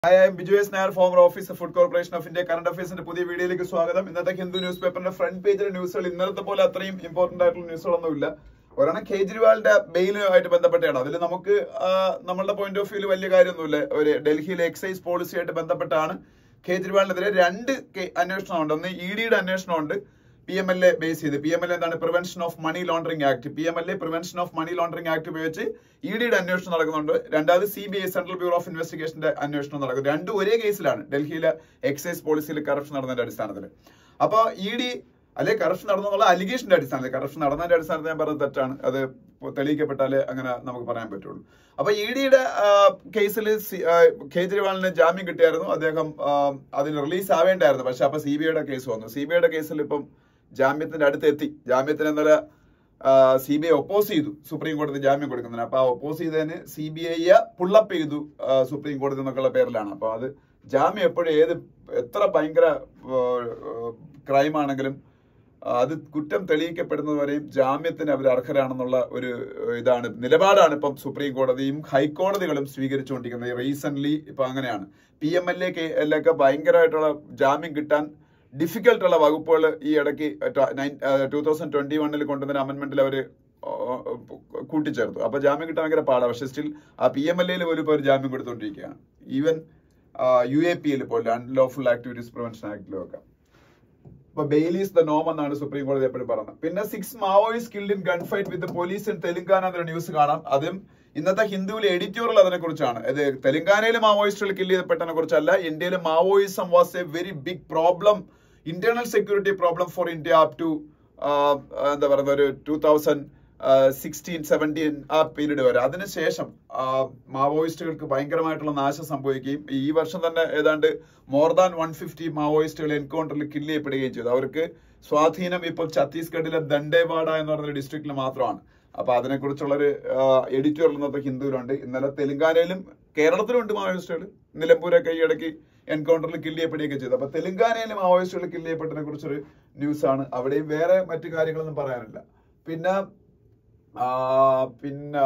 Hi I'm Biju S Nair former officer food corporation of India current അഫയേഴ്സിന്റെ പുതിയ വീഡിയോയിലേക്ക് സ്വാഗതം ഇന്നത്തെ ഹിന്ദു ന്യൂസ് പേപ്പറിന്റെ ഫ്രണ്ട് പേജിലെ ന്യൂസുകൾ ഇന്നലത്തെ പോലെ അത്രയും ഇമ്പോർട്ടന്റ് ആയിട്ടുള്ള ന്യൂസുകളൊന്നുമില്ല ഒരെണ്ണം കേജ്രിവാളിന്റെ ബെയിലുമായിട്ട് ബന്ധപ്പെട്ടാണ് അതിൽ നമുക്ക് ആ, നമ്മളുടെ പോയിന്റ് ഓഫ് വ്യൂല് വലിയ കാര്യമൊന്നുമില്ല ഒരു ഡൽഹിയിലെ എക്സൈസ് പോളിസിയായിട്ട് ബന്ധപ്പെട്ടാണ് കേജ്രിവാളിനെതിരെ രണ്ട് കേ- അന്വേഷണമുണ്ട് ഒന്ന് ഇ ഡിയുടെ അന്വേഷണമുണ്ട് P M L A base ചെയ്ത് പി എം എൽ എന്താണ് prevention of money laundering act P M L A prevention of money laundering act ഉപയോഗിച്ച് ഇ ഡിയുടെ അന്വേഷണം നടക്കുന്നുണ്ട് രണ്ടാമത് C B I central bureau of ഇൻവെസ്റ്റിഗേഷന്റെ അന്വേഷണം നടക്കും രണ്ടും ഒരേ കേസിലാണ് ഡൽഹിയിലെ എക്സൈസ് പോളിസിയിൽ കറപ്ഷൻ നടന്നതിന്റെ അടിസ്ഥാനത്തിൽ അപ്പൊ ഇ ഡി അല്ലെ കറപ്ഷൻ നടന്നുള്ള അലിഗേഷന്റെ അടിസ്ഥാനത്തിൽ കറപ്ഷൻ നടന്നതിന്റെ അടിസ്ഥാനത്തിൽ ഞാൻ പറഞ്ഞത് തെറ്റാണ് അത് തെളിയിക്കപ്പെട്ടാലേ അങ്ങനെ നമുക്ക് പറയാൻ പറ്റുള്ളൂ അപ്പൊ ഇ ഡിയുടെ കേസിൽ കേജ്രിവാളിന് ജാമ്യം കിട്ടിയായിരുന്നു അദ്ദേഹം ആ, അതിന് റിലീസ് ആവേണ്ടായിരുന്നു പക്ഷെ അപ്പൊ സി ബി ഐയുടെ കേസ് വന്നു സി ബി ഐയുടെ കേസിൽ ഇപ്പം ജാമ്യത്തിന്റെ അടുത്ത് എത്തി ജാമ്യത്തിന് ഇന്നലെ സി ബി ഐ ഒപ്പോസ് ചെയ്തു സുപ്രീം കോടതി ജാമ്യം കൊടുക്കുന്നതിന് അപ്പൊ ആ ഒപ്പോസ് ചെയ്തതിന് സി ബി ഐ പുള്ളപ്പ് ചെയ്തു ആ, സുപ്രീം കോടതി എന്നൊക്കെയുള്ള പേരിലാണ് അപ്പൊ അത് ജാമ്യം എപ്പോഴും ഏത് എത്ര ഭയങ്കര ക്രൈം ആണെങ്കിലും ആ, അത് കുറ്റം തെളിയിക്കപ്പെടുന്നത് വരെയും ജാമ്യത്തിന് അവർ അർഹരാണെന്നുള്ള ഒരു ഏഹ്, ഇതാണ് നിലപാടാണ് ഇപ്പം സുപ്രീം കോടതിയും ഹൈക്കോടതികളും സ്വീകരിച്ചുകൊണ്ടിരിക്കുന്നത് റീസെന്റ് ഇപ്പൊ അങ്ങനെയാണ് പി എം എൽ എക്ക് ഭയങ്കരമായിട്ടുള്ള ജാമ്യം കിട്ടാൻ ഡിഫിക്കൽട്ട് ഉള്ള വകുപ്പുകൾ ഈ ഇടയ്ക്ക് ടൂ തൗസൻഡ് ട്വന്റി വണ്ണിൽ കൊണ്ടുവന്ന അമെന്റ്മെന്റിൽ അവർ കൂട്ടിച്ചേർത്തു അപ്പൊ ജാമ്യം കിട്ടാൻ ഭയങ്കര പാടാണ് പക്ഷെ സ്റ്റിൽ ആ പി എം എൽ എയിൽ പോലും ഇപ്പോൾ ഒരു ജാമ്യം കൊടുത്തുകൊണ്ടിരിക്കുകയാണ് even U A P L പോലും അൺലോഫുൾ ആക്ടിവിറ്റീസ് പ്രിവെൻഷൻ ആക്ടിലും ഒക്കെ ഇപ്പൊ ബെയിലീസ് ദ നോം എന്നാണ് സുപ്രീം കോടതി എപ്പോഴും പറഞ്ഞത് പിന്നെ six Maoist killed in gun fight with police in Telangana എന്നൊരു ന്യൂസ് കാണാം അതും ഇന്നത്തെ ഹിന്ദുവിലെ എഡിറ്റോറിയൽ അതിനെ കുറിച്ചാണ് ഇത് തെലങ്കാനയിലെ മാവോയിസ്റ്റുകൾ കില്ല് ചെയ്യപ്പെട്ടതിനെ കുറിച്ചല്ല ഇന്ത്യയിലെ Maoism was a very big problem internal security problem for India up to എന്താ പറയുക ഒരു ടൂ തൗസൻഡ് സിക്സ്റ്റീൻ സെവൻറ്റീൻ ആ പീരീഡ് വരെ അതിനുശേഷം ആ, മാവോയിസ്റ്റുകൾക്ക് ഭയങ്കരമായിട്ടുള്ള നാശം സംഭവിക്കുകയും ഈ വർഷം തന്നെ ഏതാണ്ട് മോർ ദാൻ വൺ ഫിഫ്റ്റി മാവോയിസ്റ്റുകൾ എൻകൗണ്ടറിൽ കില്ല് ചെയ്യപ്പെടുകയും ചെയ്തു അവർക്ക് സ്വാധീനം ഇപ്പോൾ ഛത്തീസ്ഗഡിലെ ദണ്ഡേവാഡ എന്ന് പറയുന്ന ഡിസ്ട്രിക്റ്റിൽ മാത്രമാണ് അപ്പൊ അതിനെക്കുറിച്ചുള്ളൊരു എഡിറ്റോറിയൽ ഇന്നത്തെ ഹിന്ദുവിലുണ്ട് ഇന്നലെ തെലങ്കാനയിലും കേരളത്തിലുണ്ട് മാവോയിസ്റ്റുകൾ നിലമ്പൂരൊക്കെ ഈ ഇടയ്ക്ക് എൻകൗണ്ടറിൽ കില്ല് ചെയ്യപ്പെടുകയൊക്കെ ചെയ്തു അപ്പൊ തെലങ്കാനയിലെ മാവോയിസ്റ്റുകൾ കില്ല് ചെയ്യപ്പെട്ടതിനെ കുറിച്ചൊരു ന്യൂസാണ് അവിടെയും വേറെ മറ്റു കാര്യങ്ങളൊന്നും പറയാനില്ല പിന്നെ ആ, പിന്നെ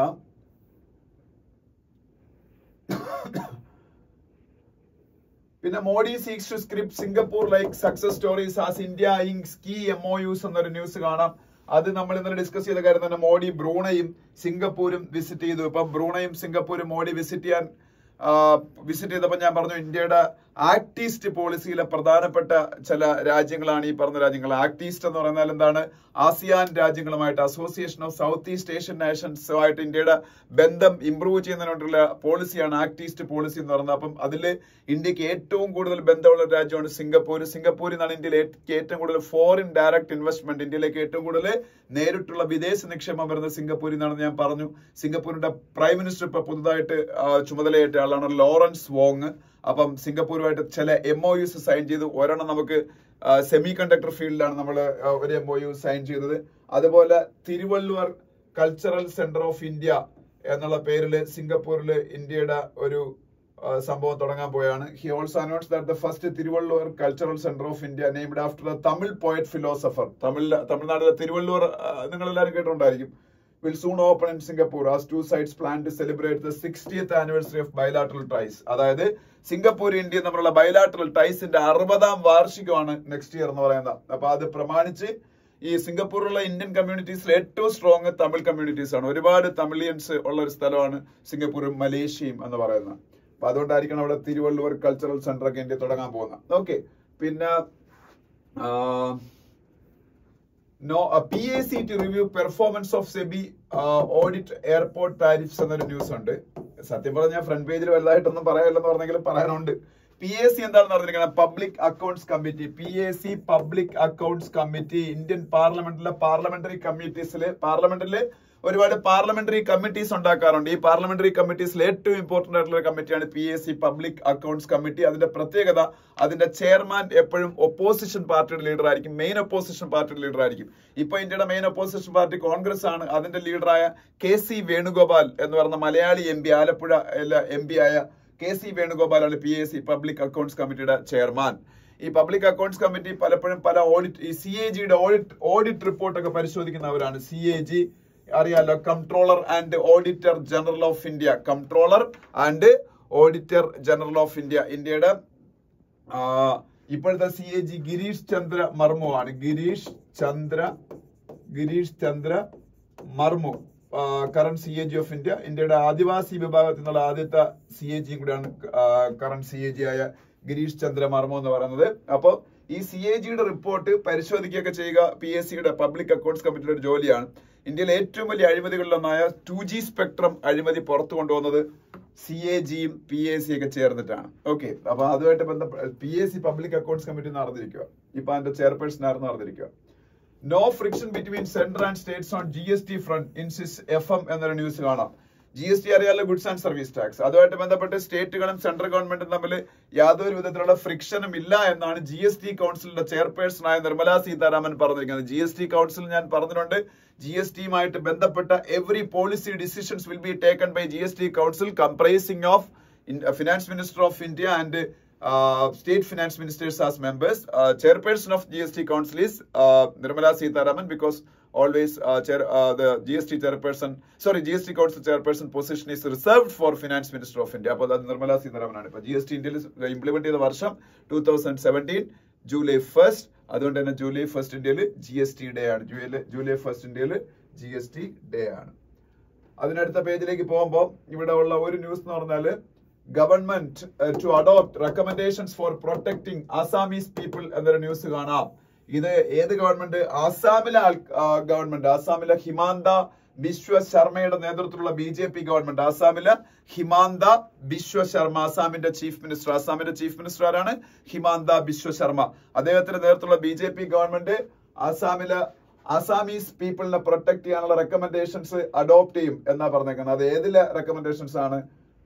പിന്നെ Modi seeks to script Singapore like success stories as India inks key M O Us എന്നൊരു ന്യൂസ് കാണാം അത് നമ്മൾ ഇന്നലെ ഡിസ്കസ് ചെയ്ത കാര്യം തന്നെ മോഡി ബ്രൂണയും സിംഗപ്പൂരും വിസിറ്റ് ചെയ്തു ഇപ്പൊ ബ്രൂണയും സിംഗപ്പൂരും മോഡി വിസിറ്റ് ചെയ്യാൻ വിസിറ്റ് ചെയ്തപ്പോൾ ഞാൻ പറഞ്ഞു ഇന്ത്യയുടെ ആക്ട് ഈസ്റ്റ് പോളിസിയിലെ പ്രധാനപ്പെട്ട ചില രാജ്യങ്ങളാണ് ഈ പറഞ്ഞ രാജ്യങ്ങൾ ആക്ട് ഈസ്റ്റ് എന്ന് പറഞ്ഞാൽ എന്താണ് ആസിയാൻ രാജ്യങ്ങളുമായിട്ട് association of south east Asian നേഷൻസുമായിട്ട് ഇന്ത്യയുടെ ബന്ധം ഇംപ്രൂവ് ചെയ്യുന്നതിനോട്ടുള്ള പോളിസിയാണ് ആക്ട് ഈസ്റ്റ് പോളിസി എന്ന് പറയുന്നത് അപ്പം അതിൽ ഇന്ത്യക്ക് ഏറ്റവും കൂടുതൽ ബന്ധമുള്ള ഒരു രാജ്യമാണ് സിംഗപ്പൂർ സിംഗപ്പൂരിൽ നിന്നാണ് ഇന്ത്യയിൽ ഏ- ഏറ്റവും കൂടുതൽ ഫോറിൻ ഡയറക്ട് ഇൻവെസ്റ്റ്മെന്റ് ഇന്ത്യയിലേക്ക് ഏറ്റവും കൂടുതൽ നേരിട്ടുള്ള വിദേശ നിക്ഷേപം വരുന്നത് സിംഗപ്പൂരിൽ നിന്നാണെന്ന് ഞാൻ പറഞ്ഞു സിംഗപ്പൂരിന്റെ പ്രൈം മിനിസ്റ്റർ ഇപ്പൊ പുതുതായിട്ട് ആ, ചുമതലയേറ്റ ആളാണ് ലോറൻസ് വോങ് അപ്പം സിംഗപ്പൂരുമായിട്ട് ചില എം ഒ യുസ് സൈൻ ചെയ്തു ഒരെണ്ണം നമുക്ക് സെമി കണ്ടക്ടർ ഫീൽഡിലാണ് നമ്മൾ ഒരു എം ഒ യു സൈൻ ചെയ്തത് അതുപോലെ Thiruvalluvar cultural centre of India എന്നുള്ള പേരിൽ സിംഗപ്പൂരിൽ ഇന്ത്യയുടെ ഒരു ആ, സംഭവം തുടങ്ങാൻ പോയാണ് he also announce that the first Thiruvalluvar cultural centre of India named after the Tamil poet philosopher Tamil തമിഴ്നാട്ടിലെ തിരുവള്ളുവർ നിങ്ങൾ എല്ലാവരും കേട്ടിട്ടുണ്ടായിരിക്കും will soon open in Singapore as two sides plan to celebrate the 60th anniversary of bilateral ties. അതായത് Singapore India തമ്മിലുള്ള bilateral ടൈസിന്റെ അറുപതാം വാർഷികമാണ് next year എന്ന് പറയുന്നത് അപ്പൊ അത് പ്രമാണിച്ച് ഈ സിംഗപ്പൂരിലുള്ള ഇന്ത്യൻ കമ്മ്യൂണിറ്റീസിൽ ഏറ്റവും സ്ട്രോങ് തമിഴ് കമ്മ്യൂണിറ്റീസ് ആണ് ഒരുപാട് തമിഴിയൻസ് ഉള്ള ഒരു സ്ഥലമാണ് സിംഗപ്പൂരും മലേഷ്യയും എന്ന് പറയുന്നത് അപ്പൊ അതുകൊണ്ടായിരിക്കണം അവിടെ തിരുവള്ളുവർ കൾച്ചറൽ സെന്റർ ഒക്കെ ഇന്ത്യ തുടങ്ങാൻ പോകുന്നത് ഓക്കെ പിന്നെ ആ, no P A C to review performance of SEBI audit airport tariffs എന്നൊരു ന്യൂസ് ഉണ്ട് സത്യം പറഞ്ഞാൽ ഫ്രണ്ട് പേജിൽ വലുതായിട്ടൊന്നും പറയാനില്ലെന്ന് പറഞ്ഞെങ്കിലും പറയാനുണ്ട് പി എ സി എന്താണെന്ന് പറഞ്ഞിരിക്കുന്നത് public accounts committee P A C public accounts committee Indian പാർലമെന്റിലെ പാർലമെന്ററി കമ്മിറ്റീസില് പാർലമെന്റില് ഒരുപാട് പാർലമെന്ററി കമ്മിറ്റീസ് ഉണ്ടാക്കാറുണ്ട് ഈ പാർലമെന്ററി കമ്മിറ്റീസിൽ ഏറ്റവും ഇമ്പോർട്ടന്റ് ആയിട്ടുള്ള ഒരു കമ്മിറ്റിയാണ് P S C public accounts committee അതിന്റെ പ്രത്യേകത അതിന്റെ ചെയർമാൻ എപ്പോഴും ഒപ്പോസിഷൻ പാർട്ടിയുടെ ലീഡർ ആയിരിക്കും മെയിൻ ഒപ്പോസിഷൻ പാർട്ടിയുടെ ലീഡർ ആയിരിക്കും ഇപ്പൊ ഇന്ത്യയുടെ മെയിൻ ഒപ്പോസിഷൻ പാർട്ടി കോൺഗ്രസ് ആണ് അതിന്റെ ലീഡറായ കെ സി വേണുഗോപാൽ എന്ന് പറയുന്ന Malayali M P Alappuzha M P ആയ കെ സി വേണുഗോപാലാണ് P S C public accounts കമ്മിറ്റിയുടെ ചെയർമാൻ ഈ പബ്ലിക് അക്കൗണ്ട്സ് കമ്മിറ്റി പലപ്പോഴും പല ഓഡിറ്റ് ഈ സി എ ജിയുടെ ഓഡിറ്റ് ഓഡിറ്റ് റിപ്പോർട്ട് ഒക്കെ പരിശോധിക്കുന്നവരാണ് സി എ ജി അറിയാലോ comptroller and auditor general of India comptroller and auditor general of India ഇന്ത്യയുടെ ആ, ഇപ്പോഴത്തെ C A G Girish Chandra Murmu ആണ് Girish Chandra Girish Chandra Murmu current C A G of India ഇന്ത്യയുടെ ആദിവാസി വിഭാഗത്തിൽ നിന്നുള്ള ആദ്യത്തെ സി എ ജിയും കൂടിയാണ് കറണ്ട് സി എ ജി ആയ ഗിരീഷ് ചന്ദ്ര മർമു എന്ന് പറയുന്നത് അപ്പോൾ ഈ സി എ ജിയുടെ റിപ്പോർട്ട് പരിശോധിക്കുകയൊക്കെ ചെയ്യുക പി എസ് സിയുടെ പബ്ലിക് അക്കൗണ്ട്സ് കമ്മിറ്റിയുടെ ഒരു ജോലിയാണ് ഇന്ത്യയിലെ ഏറ്റവും വലിയ അഴിമതികളിലൊന്നായ ടു ജി സ്പെക്ട്രം അഴിമതി പുറത്തു കൊണ്ടുവന്നത് സി എ ജിയും പി എ സി ഒക്കെ ചേർന്നിട്ടാണ് ഓക്കെ അപ്പൊ അതുമായിട്ട് ബന്ധപ്പെട്ട P S C public accounts committee നടന്നിരിക്കുക ഇപ്പൊ അതിന്റെ ചെയർപേഴ്സൺ ആയിരുന്നു നടന്നിരിക്കുക no friction between central and states on G S T front insists F M എന്നൊരു ന്യൂസ് കാണാം ജി എസ് ടി അറിയാലോ ഗുഡ്സ് ആൻഡ് സർവീസ് ടാക്സ് അതുമായിട്ട് ബന്ധപ്പെട്ട് സ്റ്റേറ്റുകളും സെൻട്രൽ ഗവൺമെന്റും തമ്മിൽ യാതൊരു വിധത്തിലുള്ള ഫ്രിക്ഷനും ഇല്ല എന്നാണ് ജി എസ് ടി കൗൺസിലിന്റെ ചെയർപേഴ്സണായ നിർമ്മലാ സീതാരാമൻ പറഞ്ഞിരിക്കുന്നത് ജി എസ് ടി കൗൺസിൽ ഞാൻ പറഞ്ഞിട്ടുണ്ട് ജി എസ് ടിയുമായിട്ട് ബന്ധപ്പെട്ട every policy decisions will be taken by G S T council comprising of finance minister of India and uh, state finance ministers as members. Uh, chairperson of GST Council is uh, Nirmala Sitaraman because always uh, chair, uh, the GST chairperson, sorry, GST Council chairperson position is reserved for finance minister of India. അപ്പോൾ അത് നിർമ്മല സീതാരാമൻ ആണ് ഇപ്പൊ G S T ഇന്ത്യയിൽ implement ചെയ്ത വർഷം two thousand seventeen July first അതുകൊണ്ട് തന്നെ July first ഇന്ത്യയിൽ ജി എസ് ടി ഡേ ആണ് ജൂലൈ ജൂലൈ ഫസ്റ്റ് ഇന്ത്യയിൽ ജി എസ് ടി ഡേ ആണ് അതിനടുത്ത പേജിലേക്ക് പോകുമ്പോൾ ഇവിടെ ഉള്ള ഒരു ന്യൂസ് എന്ന് പറഞ്ഞാല് government to adopt recommendations for protecting Assamese people എന്നൊരു ന്യൂസ് കാണാം ഇത് ഏത് ഗവൺമെന്റ് ആസാമിലെ ഗവൺമെന്റ് ആസാമിലെ ഹിമാന്ത ബിശ്വ ശർമ്മയുടെ നേതൃത്വത്തിലുള്ള ബി ജെ പി ഗവൺമെന്റ് ആസാമിലെ ഹിമാന്ത ബിശ്വ ശർമ്മ ആസാമിന്റെ ചീഫ് മിനിസ്റ്റർ ആസാമിന്റെ ചീഫ് മിനിസ്റ്റർ ആരാണ് ഹിമാന്ത ബിശ്വ ശർമ്മ അദ്ദേഹത്തിന്റെ നേതൃത്വത്തിലുള്ള ബി ജെ പി ഗവൺമെന്റ് ആസാമിലെ ആസാമീസ് പീപ്പിളിനെ പ്രൊട്ടക്ട് ചെയ്യാനുള്ള റെക്കമെൻഡേഷൻസ് അഡോപ്റ്റ് ചെയ്യും എന്നാ പറഞ്ഞേക്കുന്നത് അത് ഏതിലെ റെക്കമെൻഡേഷൻസ് ആണ്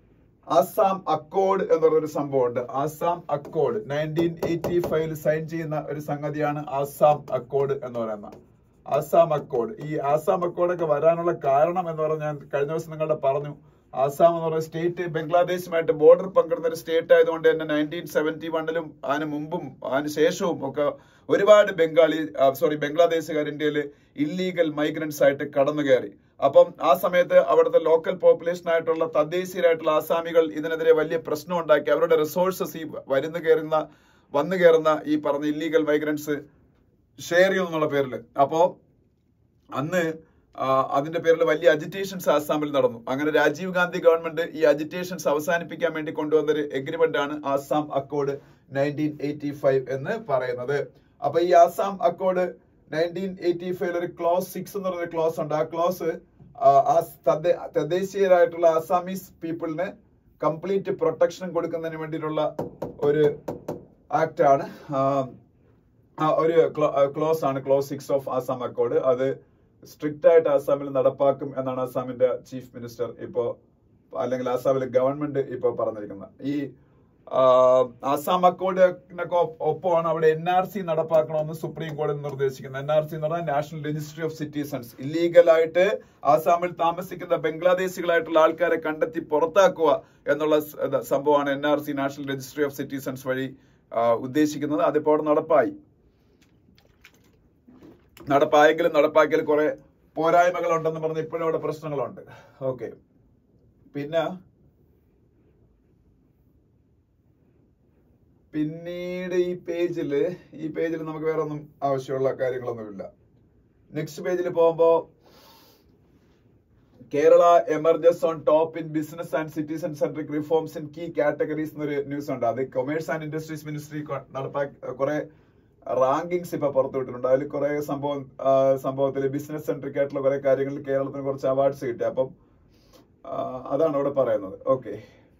ആസാം അക്കോർഡ് എന്ന് പറഞ്ഞൊരു സംഭവമുണ്ട് ആസാം അക്കോർഡ് നയൻറ്റീൻ എയ്റ്റി ഫൈവിൽ സൈൻ ചെയ്യുന്ന ഒരു സംഗതിയാണ് ആസാം അക്കോർഡ് എന്ന് പറയുന്ന ആസാം അക്കോർഡ് ഈ ആസാം അക്കോർഡ് ഒക്കെ വരാനുള്ള കാരണം എന്ന് പറഞ്ഞാൽ ഞാൻ കഴിഞ്ഞ ദിവസം നിങ്ങളുടെ പറഞ്ഞു ആസാം എന്ന് പറയുന്ന സ്റ്റേറ്റ് ബംഗ്ലാദേശുമായിട്ട് ബോർഡർ പങ്കിടുന്ന ഒരു സ്റ്റേറ്റ് ആയതുകൊണ്ട് തന്നെ നയൻറ്റീൻ സെവന്റി വണ്ണിലും അതിന് മുമ്പും അതിന് ശേഷവും ഒക്കെ ഒരുപാട് ബംഗാളി സോറി ബംഗ്ലാദേശുകാർ ഇന്ത്യയിൽ ഇല്ലീഗൽ മൈഗ്രൻസ് ആയിട്ട് കടന്നു കയറി അപ്പം ആ സമയത്ത് അവിടുത്തെ ലോക്കൽ പോപ്പുലേഷൻ ആയിട്ടുള്ള തദ്ദേശീയരായിട്ടുള്ള ആസാമികൾ ഇതിനെതിരെ വലിയ പ്രശ്നം ഉണ്ടാക്കി അവരുടെ റിസോഴ്സസ് ഈ വരുന്നു കയറുന്ന വന്നു കയറുന്ന ഈ പറഞ്ഞ ഇല്ലീഗൽ മൈഗ്രൻസ് ഷെയർ ചെയ്യുന്നുള്ള പേരിൽ അപ്പോ അന്ന് ആ, അതിന്റെ പേരിൽ വലിയ അജിറ്റേഷൻസ് ആസാമിൽ നടന്നു അങ്ങനെ രാജീവ് ഗാന്ധി ഗവൺമെന്റ് ഈ അജിറ്റേഷൻസ് അവസാനിപ്പിക്കാൻ വേണ്ടി കൊണ്ടുവന്ന ഒരു എഗ്രിമെന്റ് ആണ് Assam accord nineteen eighty five എന്ന് പറയുന്നത് അപ്പൊ ഈ Assam accord nineteen eighty five ഒരു ക്ലോസ് സിക്സ് എന്ന് പറയുന്ന ക്ലോസ് ഉണ്ട് ആ ക്ലോസ് തദ്ദേശീയരായിട്ടുള്ള ആസാമീസ് പീപ്പിളിന് കംപ്ലീറ്റ് പ്രൊട്ടക്ഷൻ കൊടുക്കുന്നതിന് വേണ്ടിയിട്ടുള്ള ഒരു ആക്ട് ആണ് ആ, ആ, ഒരു ക്ലോസ് ആണ് clause six of Assam accord അത് സ്ട്രിക്റ്റ് ആയിട്ട് ആസാമിൽ നടപ്പാക്കും എന്നാണ് ആസാമിന്റെ ചീഫ് മിനിസ്റ്റർ ഇപ്പോ അല്ലെങ്കിൽ ആസാമിലെ ഗവൺമെന്റ് ഇപ്പോ പറഞ്ഞിരിക്കുന്നത് ഈ ആ, ആസാം അക്കോർഡിനൊക്കെ ഒപ്പമാണ് അവിടെ എൻ ആർ സി നടപ്പാക്കണമെന്ന് സുപ്രീം കോടതി നിർദ്ദേശിക്കുന്നത് എൻ ആർ സി എന്ന് പറഞ്ഞാൽ നാഷണൽ രജിസ്ട്രി ഓഫ് സിറ്റിസൺസ് ഇല്ലീഗലായിട്ട് ആസാമിൽ താമസിക്കുന്ന ബംഗ്ലാദേശികളായിട്ടുള്ള ആൾക്കാരെ കണ്ടെത്തി പുറത്താക്കുക എന്നുള്ള സ- ഇത് സംഭവമാണ് N R C national registry of citizens വഴി ആ, ഉദ്ദേശിക്കുന്നത് അതിപ്പോ അവിടെ നടപ്പായി നടപ്പായെങ്കിലും നടപ്പാക്കിയാൽ കുറെ പോരായ്മകൾ ഉണ്ടെന്ന് പറഞ്ഞ് ഇപ്പോഴും അവിടെ പ്രശ്നങ്ങളുണ്ട് ഓക്കെ പിന്നെ പിന്നീട് ഈ പേജില് ഈ പേജിൽ നമുക്ക് വേറെ ഒന്നും ആവശ്യമുള്ള കാര്യങ്ങളൊന്നുമില്ല നെക്സ്റ്റ് പേജിൽ പോകുമ്പോ Kerala emerges on top in business and citizen centric reforms in key categories എന്നൊരു ന്യൂസ് ഉണ്ട് അത് കൊമേഴ്സ് ആൻഡ് ഇൻഡസ്ട്രീസ് മിനിസ്ട്രി നടപ്പാക്കി കുറെ റാങ്കിങ്സ് ഇപ്പൊ പുറത്തുവിട്ടിട്ടുണ്ട് അതിൽ കുറെ സംഭവം ആ, സംഭവത്തിൽ ബിസിനസ് സെൻട്രിക് ആയിട്ടുള്ള കുറെ കാര്യങ്ങളിൽ കേരളത്തിന് കുറച്ച് അവാർഡ്സ് കിട്ടി അപ്പം ആ, അതാണ് ഇവിടെ പറയുന്നത് ഓക്കെ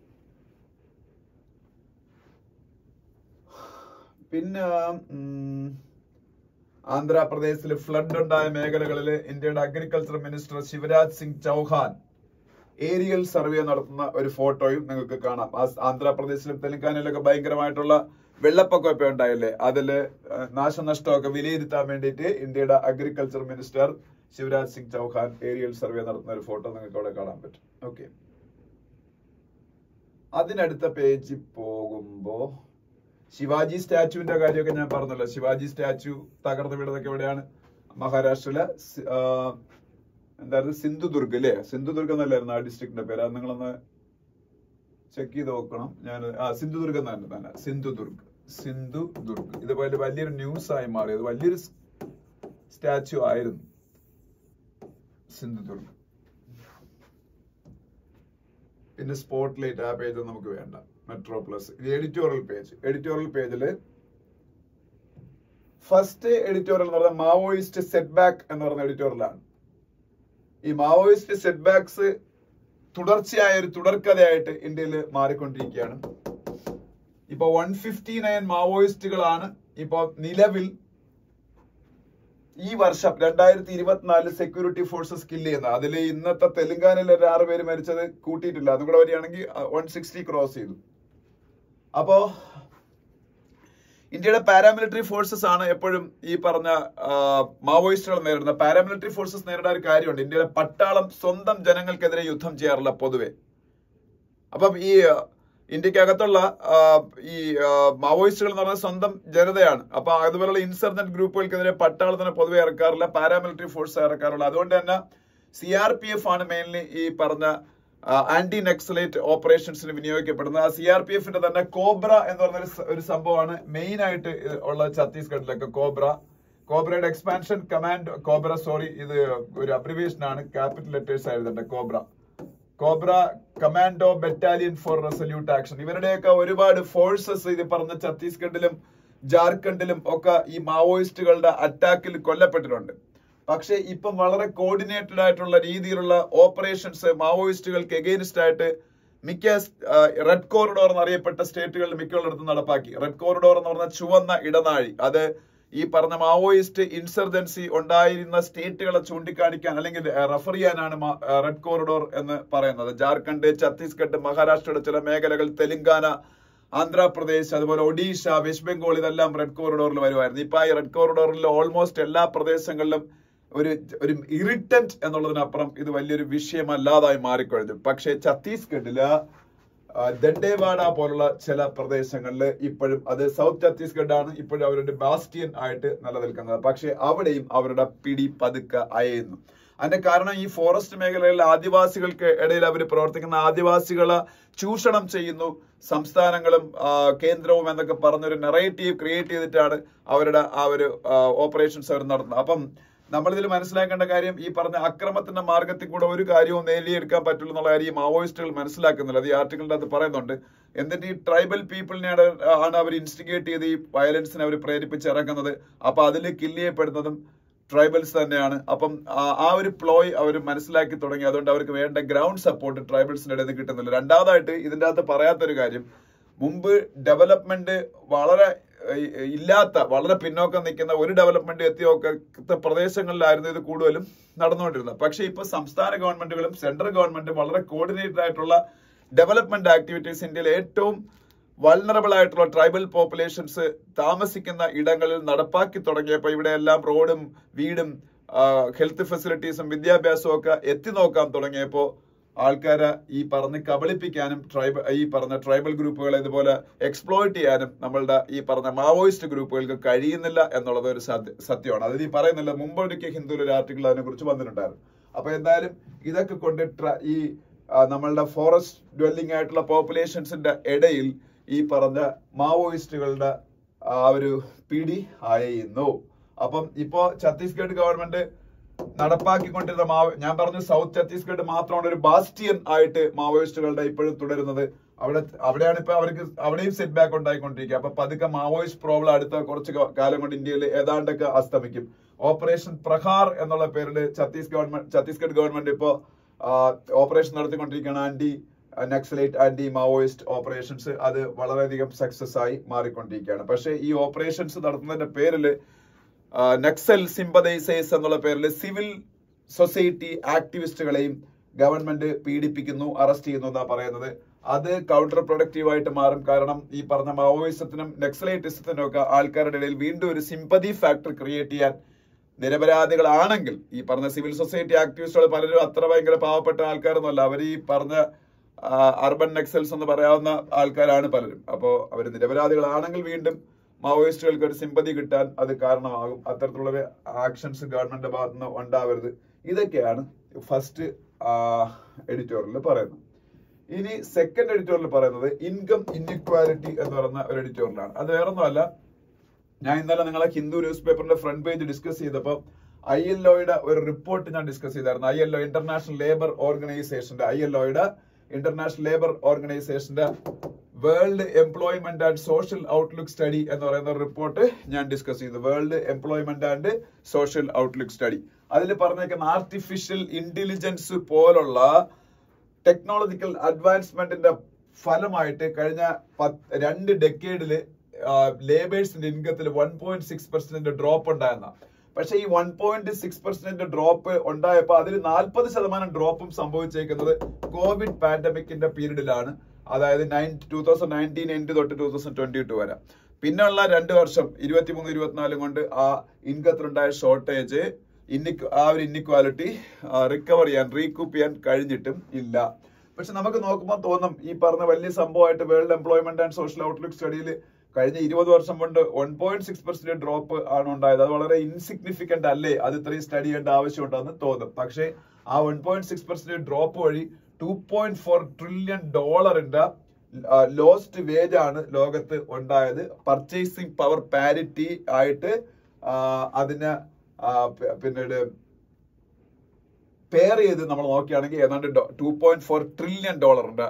പിന്നെ ഉം, ആന്ധ്രാപ്രദേശിൽ ഫ്ലഡ് ഉണ്ടായ മേഖലകളിൽ ഇന്ത്യയുടെ agriculture minister Shivraj Singh Chouhan aerial survey നടത്തുന്ന ഒരു ഫോട്ടോയും നിങ്ങൾക്ക് കാണാം ആ ആന്ധ്രാപ്രദേശിലും തെലങ്കാനയിലൊക്കെ ഭയങ്കരമായിട്ടുള്ള വെള്ളപ്പൊക്കമൊക്കെ ഉണ്ടായില്ലേ അതില് ഏഹ്, നാശനഷ്ടമൊക്കെ വിലയിരുത്താൻ വേണ്ടിയിട്ട് ഇന്ത്യയുടെ agriculture minister Shivraj Singh Chouhan aerial survey നടത്തുന്ന ഒരു ഫോട്ടോ നിങ്ങൾക്ക് അവിടെ കാണാൻ പറ്റും ഓക്കെ അതിനടുത്ത പേജിൽ പോകുമ്പോ ശിവാജി സ്റ്റാച്ചുവിന്റെ കാര്യമൊക്കെ ഞാൻ പറഞ്ഞല്ലോ ശിവാജി സ്റ്റാച്ചു തകർന്നു വീണതൊക്കെ എവിടെയാണ് മഹാരാഷ്ട്രയിലെ സി- ആ, എന്തായിരുന്നു സിന്ധുദുർഗ് അല്ലേ സിന്ധുദുർഗ് എന്നല്ലായിരുന്നു ആ ഡിസ്ട്രിക്റ്റിന്റെ പേര് അത് നിങ്ങളൊന്ന് ചെക്ക് ചെയ്ത് നോക്കണം ഞാൻ ആ സിന്ധുദുർഗ് തന്നെ തന്നെ സിന്ധുദുർഗ് സിന്ധുദുർഗ് ഇതുപോലെ വലിയൊരു ന്യൂസ് ആയി മാറിയത് വലിയൊരു സ്റ്റാച്ചു ആയിരുന്നു സിന്ധുദുർഗ് പിന്നെ സ്പോട്ട് ലൈറ്റ് ആ പേജ് നമുക്ക് വേണ്ട മെട്രോ പ്ലസ് ഇത് എഡിറ്റോറിയൽ പേജ് എഡിറ്റോറിയൽ പേജില് ഫസ്റ്റ് എഡിറ്റോറിയൽ എന്ന് പറഞ്ഞാൽ മാവോയിസ്റ്റ് സെറ്റ് ബാക്ക് എന്ന് പറയുന്ന എഡിറ്റോറിയലാണ് ഈ മാവോയിസ്റ്റ് സെറ്റ് ബാക്സ് തുടർച്ചയായ ഒരു തുടർക്കഥയായിട്ട് ഇന്ത്യയിൽ മാറിക്കൊണ്ടിരിക്കുകയാണ് ഇപ്പൊ വൺ ഫിഫ്റ്റി നയൻ മാവോയിസ്റ്റുകളാണ് ഇപ്പൊ നിലവിൽ ഈ വർഷം രണ്ടായിരത്തി ഇരുപത്തിനാലിൽ സെക്യൂരിറ്റി ഫോഴ്സസ് കില്ല് ചെയ്യുന്നത് അതിൽ ഇന്നത്തെ തെലങ്കാനയിൽ ഒരു ആറ് പേര് മരിച്ചത് കൂട്ടിയിട്ടില്ല അതും കൂടെ വരികയാണെങ്കിൽ വൺ സിക്സ്റ്റി ക്രോസ് ചെയ്തു അപ്പോ ഇന്ത്യയുടെ പാരാമിലിറ്ററി ഫോഴ്സസ് ആണ് എപ്പോഴും ഈ പറഞ്ഞ മാവോയിസ്റ്റുകൾ നേരിടുന്നത് പാരാമിലിറ്ററി ഫോഴ്സസ് നേരിടാൻ ഒരു കാര്യമുണ്ട് ഇന്ത്യയിലെ പട്ടാളം സ്വന്തം ജനങ്ങൾക്കെതിരെ യുദ്ധം ചെയ്യാറില്ല പൊതുവെ അപ്പം ഈ ഇന്ത്യക്കകത്തുള്ള ഈ മാവോയിസ്റ്റുകൾ എന്ന് പറഞ്ഞാൽ സ്വന്തം ജനതയാണ് അപ്പൊ അതുപോലുള്ള ഇൻസർജന്റ് ഗ്രൂപ്പുകൾക്കെതിരെ പട്ടാളത്തിനെ പൊതുവെ ഇറക്കാറില്ല പാരാമിലിറ്ററി ഫോഴ്സ് ഇറക്കാറില്ല അതുകൊണ്ട് തന്നെ സി ആർ പി എഫ് ആണ് മെയിൻലി ഈ പറഞ്ഞ ആന്റി നക്സലേറ്റ് ഓപ്പറേഷൻസിന് വിനിയോഗിക്കപ്പെടുന്നത് ആ സി ആർ പി എഫിന്റെ തന്നെ കോബ്ര എന്ന് പറഞ്ഞ ഒരു സംഭവമാണ് മെയിൻ ആയിട്ട് ഉള്ള ഛത്തീസ്ഗഡിലൊക്കെ കോബ്ര കോബ്രയുടെ എക്സ്പാൻഷൻ കമാൻഡ് കോബ്ര സോറി ഇത് ഒരു അബ്രിവേഷൻ ആണ് ക്യാപിറ്റൽ ലെറ്റേഴ്സ് ആയിരുന്നുണ്ട് COBRA COBRA commando battalion for resolute action ഇവരുടെയൊക്കെ ഒരുപാട് ഫോഴ്സസ് ഇത് പറഞ്ഞ ഛത്തീസ്ഗഡിലും ജാർഖണ്ഡിലും ഒക്കെ ഈ മാവോയിസ്റ്റുകളുടെ അറ്റാക്കിൽ കൊല്ലപ്പെട്ടിട്ടുണ്ട് പക്ഷെ ഇപ്പം വളരെ കോർഡിനേറ്റഡ് ആയിട്ടുള്ള രീതിയിലുള്ള ഓപ്പറേഷൻസ് മാവോയിസ്റ്റുകൾക്ക് എഗെയിൻസ്റ്റ് ആയിട്ട് മിക്ക റെഡ് കോറിഡോർ എന്നറിയപ്പെട്ട സ്റ്റേറ്റുകളിൽ മിക്കുള്ളിടത്തും നടപ്പാക്കി റെഡ് കോറിഡോർ എന്ന് പറഞ്ഞ ചുവന്ന ഇടനാഴി അത് ഈ പറഞ്ഞ മാവോയിസ്റ്റ് ഇൻസർജൻസി ഉണ്ടായിരുന്ന സ്റ്റേറ്റുകളെ ചൂണ്ടിക്കാണിക്കാൻ അല്ലെങ്കിൽ റെഫർ ചെയ്യാനാണ് റെഡ് കോറിഡോർ എന്ന് പറയുന്നത് ജാർഖണ്ഡ് ഛത്തീസ്ഗഡ് മഹാരാഷ്ട്രയുടെ ചില മേഖലകൾ തെലങ്കാന ആന്ധ്രാപ്രദേശ് അതുപോലെ ഒഡീഷ വെസ്റ്റ് ബംഗാൾ ഇതെല്ലാം റെഡ് കോറിഡോറിൽ വരുമായിരുന്നു ഇപ്പൊ ഈ റെഡ് കോറിഡോറിൽ ഓൾമോസ്റ്റ് എല്ലാ പ്രദേശങ്ങളിലും ഒരു ഒരു ഇറിറ്റന്റ് എന്നുള്ളതിനപ്പുറം ഇത് വലിയൊരു വിഷയമല്ലാതായി മാറിക്കഴിഞ്ഞു പക്ഷേ ഛത്തീസ്ഗഡില് ദണ്ഡേവാഡ പോലുള്ള ചില പ്രദേശങ്ങളിൽ ഇപ്പോഴും അത് സൗത്ത് ഛത്തീസ്ഗഡ് ആണ് ഇപ്പോഴും അവരുടെ ബാസ്റ്റിയൻ ആയിട്ട് നിലനിൽക്കുന്നത് പക്ഷെ അവിടെയും അവരുടെ പിടി പതുക്കെ അയയുന്നു അതിന്റെ കാരണം ഈ ഫോറസ്റ്റ് മേഖലകളിൽ ആദിവാസികൾക്ക് ഇടയിൽ അവർ പ്രവർത്തിക്കുന്ന ആദിവാസികളെ ചൂഷണം ചെയ്യുന്നു സംസ്ഥാനങ്ങളും കേന്ദ്രവും എന്നൊക്കെ പറഞ്ഞൊരു നെറേറ്റീവ് ക്രിയേറ്റ് ചെയ്തിട്ടാണ് അവരുടെ ആ ഒരു ഓപ്പറേഷൻസ് അവർ നടത്തുന്നത് അപ്പം നമ്മളിതിൽ മനസ്സിലാക്കേണ്ട കാര്യം ഈ പറഞ്ഞ അക്രമത്തിന്റെ മാർഗത്തിൽ കൂടെ ഒരു കാര്യവും നേടിയെടുക്കാൻ പറ്റുള്ളൂ എന്നുള്ള കാര്യം ഈ മാവോയിസ്റ്റുകൾ മനസ്സിലാക്കുന്നില്ല അത് ഈ ആർട്ടിക്കിളിന്റെ അത് പറയുന്നുണ്ട് എന്നിട്ട് ഈ ട്രൈബൽ പീപ്പിളിനെയാണ് ആണ് അവർ ഇൻസ്റ്റിഗേറ്റ് ചെയ്ത് ഈ വയലൻസിനെ അവർ പ്രേരിപ്പിച്ച് ഇറക്കുന്നത് അപ്പൊ അതിൽ കില്ല് ചെയ്യപ്പെടുന്നതും ട്രൈബൽസ് തന്നെയാണ് അപ്പം ആ ഒരു പ്ലോയ് അവർ മനസ്സിലാക്കി തുടങ്ങി അതുകൊണ്ട് അവർക്ക് വേണ്ട ഗ്രൗണ്ട് സപ്പോർട്ട് ട്രൈബൽസിന്റെ ഇടയിൽ നിന്ന് കിട്ടുന്നില്ല രണ്ടാമതായിട്ട് ഇതിന്റെ അകത്ത് പറയാത്തൊരു കാര്യം മുമ്പ് ഡെവലപ്മെന്റ് വളരെ ഇല്ലാത്ത വളരെ പിന്നോക്കം നിൽക്കുന്ന ഒരു ഡെവലപ്മെന്റ് എത്തിയൊക്കെ പ്രദേശങ്ങളിലായിരുന്നു ഇത് കൂടുതലും നടന്നുകൊണ്ടിരുന്നത് പക്ഷെ ഇപ്പൊ സംസ്ഥാന ഗവൺമെന്റുകളും സെൻട്രൽ ഗവൺമെന്റും വളരെ കോർഡിനേറ്റഡ് ആയിട്ടുള്ള ഡെവലപ്മെന്റ് ആക്ടിവിറ്റീസ് ഇന്ത്യയിലെ ഏറ്റവും വൾണറബിൾ ആയിട്ടുള്ള ട്രൈബൽ പോപ്പുലേഷൻസ് താമസിക്കുന്ന ഇടങ്ങളിൽ നടപ്പാക്കി തുടങ്ങിയപ്പോൾ ഇവിടെ എല്ലാം റോഡും വീടും ഹെൽത്ത് ഫെസിലിറ്റീസും വിദ്യാഭ്യാസവും ഒക്കെ എത്തി നോക്കാൻ തുടങ്ങിയപ്പോൾ ആൾക്കാരെ ഈ പറഞ്ഞ് കബളിപ്പിക്കാനും ട്രൈബൽ ഈ പറഞ്ഞ ട്രൈബൽ ഗ്രൂപ്പുകളെ ഇതുപോലെ എക്സ്പ്ലോയിറ്റ് ചെയ്യാനും നമ്മളുടെ ഈ പറഞ്ഞ മാവോയിസ്റ്റ് ഗ്രൂപ്പുകൾക്ക് കഴിയുന്നില്ല എന്നുള്ളത് ഒരു സത്യമാണ് അത് ഈ പറയുന്നില്ല മുമ്പൊരിക്കൽ ഹിന്ദുവിൽ ഒരു ആർട്ടിക്കിൾ അതിനെ കുറിച്ച് വന്നിട്ടുണ്ടായിരുന്നു അപ്പൊ എന്തായാലും ഇതൊക്കെ കൊണ്ട് ഈ നമ്മളുടെ ഫോറസ്റ്റ് ഡ്വെല്ലിംഗ് ആയിട്ടുള്ള പോപ്പുലേഷൻസിന്റെ ഇടയിൽ ഈ പറഞ്ഞ മാവോയിസ്റ്റുകളുടെ ആ ഒരു പിടി അയയുന്നു അപ്പം ഇപ്പോ ഛത്തീസ്ഗഡ് ഗവൺമെന്റ് നടപ്പാക്കിക്കൊണ്ടിരുന്ന മാവോ ഞാൻ പറഞ്ഞു സൗത്ത് ഛത്തീസ്ഗഡ് മാത്രമാണ് ഒരു ബാസ്റ്റിയൻ ആയിട്ട് മാവോയിസ്റ്റുകളുടെ ഇപ്പോഴും തുടരുന്നത് അവിടെ അവിടെയാണ് ഇപ്പൊ അവർക്ക് അവിടെയും സെറ്റ് ബാക്ക് ഉണ്ടായിക്കൊണ്ടിരിക്കുക അപ്പൊ പതുക്കെ മാവോയിസ്റ്റ് പ്രോബ്ലം അടുത്ത കുറച്ച് കാലം കൊണ്ട് ഇന്ത്യയിൽ ഏതാണ്ടൊക്കെ അസ്തമിക്കും ഓപ്പറേഷൻ പ്രഹാർ എന്നുള്ള പേരിൽ ഛത്തീസ് ഗവൺമെന്റ് ഛത്തീസ്ഗഡ് ഗവൺമെന്റ് ഇപ്പോ ഓപ്പറേഷൻ നടത്തിക്കൊണ്ടിരിക്കുകയാണ് anti Naxalite anti Maoist operations അത് വളരെയധികം സക്സസ് ആയി മാറിക്കൊണ്ടിരിക്കുകയാണ് പക്ഷേ ഈ ഓപ്പറേഷൻസ് നടത്തുന്നതിന്റെ പേരില് നക്സൽ സിമ്പതൈസേഴ്സ് എന്നുള്ള പേരിൽ സിവിൽ സൊസൈറ്റി ആക്ടിവിസ്റ്റുകളെയും ഗവൺമെന്റ് പീഡിപ്പിക്കുന്നു അറസ്റ്റ് ചെയ്യുന്നു എന്നാ പറയുന്നത് അത് കൗണ്ടർ പ്രൊഡക്റ്റീവ് ആയിട്ട് മാറും കാരണം ഈ പറഞ്ഞ മാവോയിസത്തിനും നക്സലൈറ്റിസത്തിനും ഒക്കെ ആൾക്കാരുടെ ഇടയിൽ വീണ്ടും ഒരു സിമ്പതി ഫാക്ടർ ക്രിയേറ്റ് ചെയ്യാൻ നിരപരാധികളാണെങ്കിൽ ഈ പറഞ്ഞ സിവിൽ സൊസൈറ്റി ആക്ടിവിസ്റ്റുകൾ പലരും അത്ര ഭയങ്കര പാവപ്പെട്ട ആൾക്കാരൊന്നുമല്ല അവർ ഈ പറഞ്ഞ അർബൻ നക്സൽസ് എന്ന് പറയാവുന്ന ആൾക്കാരാണ് പലരും അപ്പോൾ അവർ നിരപരാധികളാണെങ്കിൽ വീണ്ടും മാവോയിസ്റ്റുകൾക്ക് ഒരു സിമ്പതി കിട്ടാൻ അത് കാരണമാകും അത്തരത്തിലുള്ള ആക്ഷൻസ് ഗവൺമെന്റിന്റെ ഭാഗത്തു നിന്ന് ഉണ്ടാവരുത് ഇതൊക്കെയാണ് ഫസ്റ്റ് എഡിറ്റോറിയൽ പറയുന്നത് ഇനി സെക്കൻഡ് എഡിറ്റോറിൽ പറയുന്നത് ഇൻകം ഇൻഇക്വാലിറ്റി എന്ന് പറയുന്ന ഒരു എഡിറ്റോറിലാണ് അത് വേറൊന്നുമല്ല ഞാൻ ഇന്നലെ നിങ്ങളെ ഹിന്ദു ന്യൂസ് പേപ്പറിന്റെ ഫ്രണ്ട് പേജ് ഡിസ്കസ് ചെയ്തപ്പോൾ ഐ എൽ ഒയുടെ ഒരു റിപ്പോർട്ട് ഞാൻ ഡിസ്കസ് ചെയ്തായിരുന്നു I L O international labour ഓർഗനൈസേഷന്റെ ഐ എൽ ഒയുടെ ഇന്റർനാഷണൽ ലേബർ ഓർഗനൈസേഷന്റെ world employment and social outlook study എന്ന് പറയുന്ന റിപ്പോർട്ട് ഞാൻ ഡിസ്കസ് ചെയ്തു world employment and social outlook study അതിൽ പറഞ്ഞേക്കുന്ന ആർട്ടിഫിഷ്യൽ ഇന്റലിജൻസ് പോലുള്ള ടെക്നോളജിക്കൽ അഡ്വാൻസ്മെന്റിന്റെ ഫലമായിട്ട് കഴിഞ്ഞ പത്ത് രണ്ട് ഡെക്കേഡില് ലേബേഴ്സിന്റെ ഇൻകത്തിൽ one point six percent drop ഉണ്ടായെന്ന പക്ഷെ ഈ one point six percent drop ഉണ്ടായപ്പോ അതിൽ നാൽപ്പത് ശതമാനം ഡ്രോപ്പും സംഭവിച്ചേക്കുന്നത് കോവിഡ് പാൻഡമിക്കിന്റെ പീരീഡിലാണ് അതായത് nine two thousand nineteen end തൊട്ട് ടൂ തൗസൻഡ് ട്വന്റി ടു വരെ പിന്നെയുള്ള രണ്ട് വർഷം ഇരുപത്തിമൂന്ന് ഇരുപത്തിനാലും കൊണ്ട് ആ ഇൻകത്തിലുണ്ടായ ഷോർട്ടേജ് ഇന്നിക് ആ ഒരു ഇന്നിക്വാലിറ്റി റിക്കവർ ചെയ്യാൻ റീകൂപ്പ് ചെയ്യാൻ കഴിഞ്ഞിട്ടും ഇല്ല പക്ഷെ നമുക്ക് നോക്കുമ്പോൾ തോന്നും ഈ പറഞ്ഞ വലിയ സംഭവമായിട്ട് world employment and social outlook സ്റ്റഡിയിൽ കഴിഞ്ഞ ഇരുപത് വർഷം കൊണ്ട് one point six percent drop ആണ് ഉണ്ടായത് അത് വളരെ ഇൻസിഗ്നിഫിക്കന്റ് അല്ലേ അത് ഇത്രയും സ്റ്റഡി ചെയ്യേണ്ട ആവശ്യമുണ്ടെന്ന് തോന്നും പക്ഷേ ആ one point six percent drop വഴി ടു പോയിന്റ് ഫോർ ട്രില്യൺ ഡോളറിന്റെ ലോസ്റ്റ് വേജ് ആണ് ലോകത്ത് ഉണ്ടായത് പർച്ചേസിംഗ് പവർ പാരിറ്റി ആയിട്ട് ആ, അതിന് ആ, പി- പിന്നീട് പെയർ ചെയ്ത് നമ്മൾ നോക്കുകയാണെങ്കിൽ ഏതാണ്ട് ടു പോയിന്റ് ഫോർ ട്രില്യൺ ഡോളറിന്റെ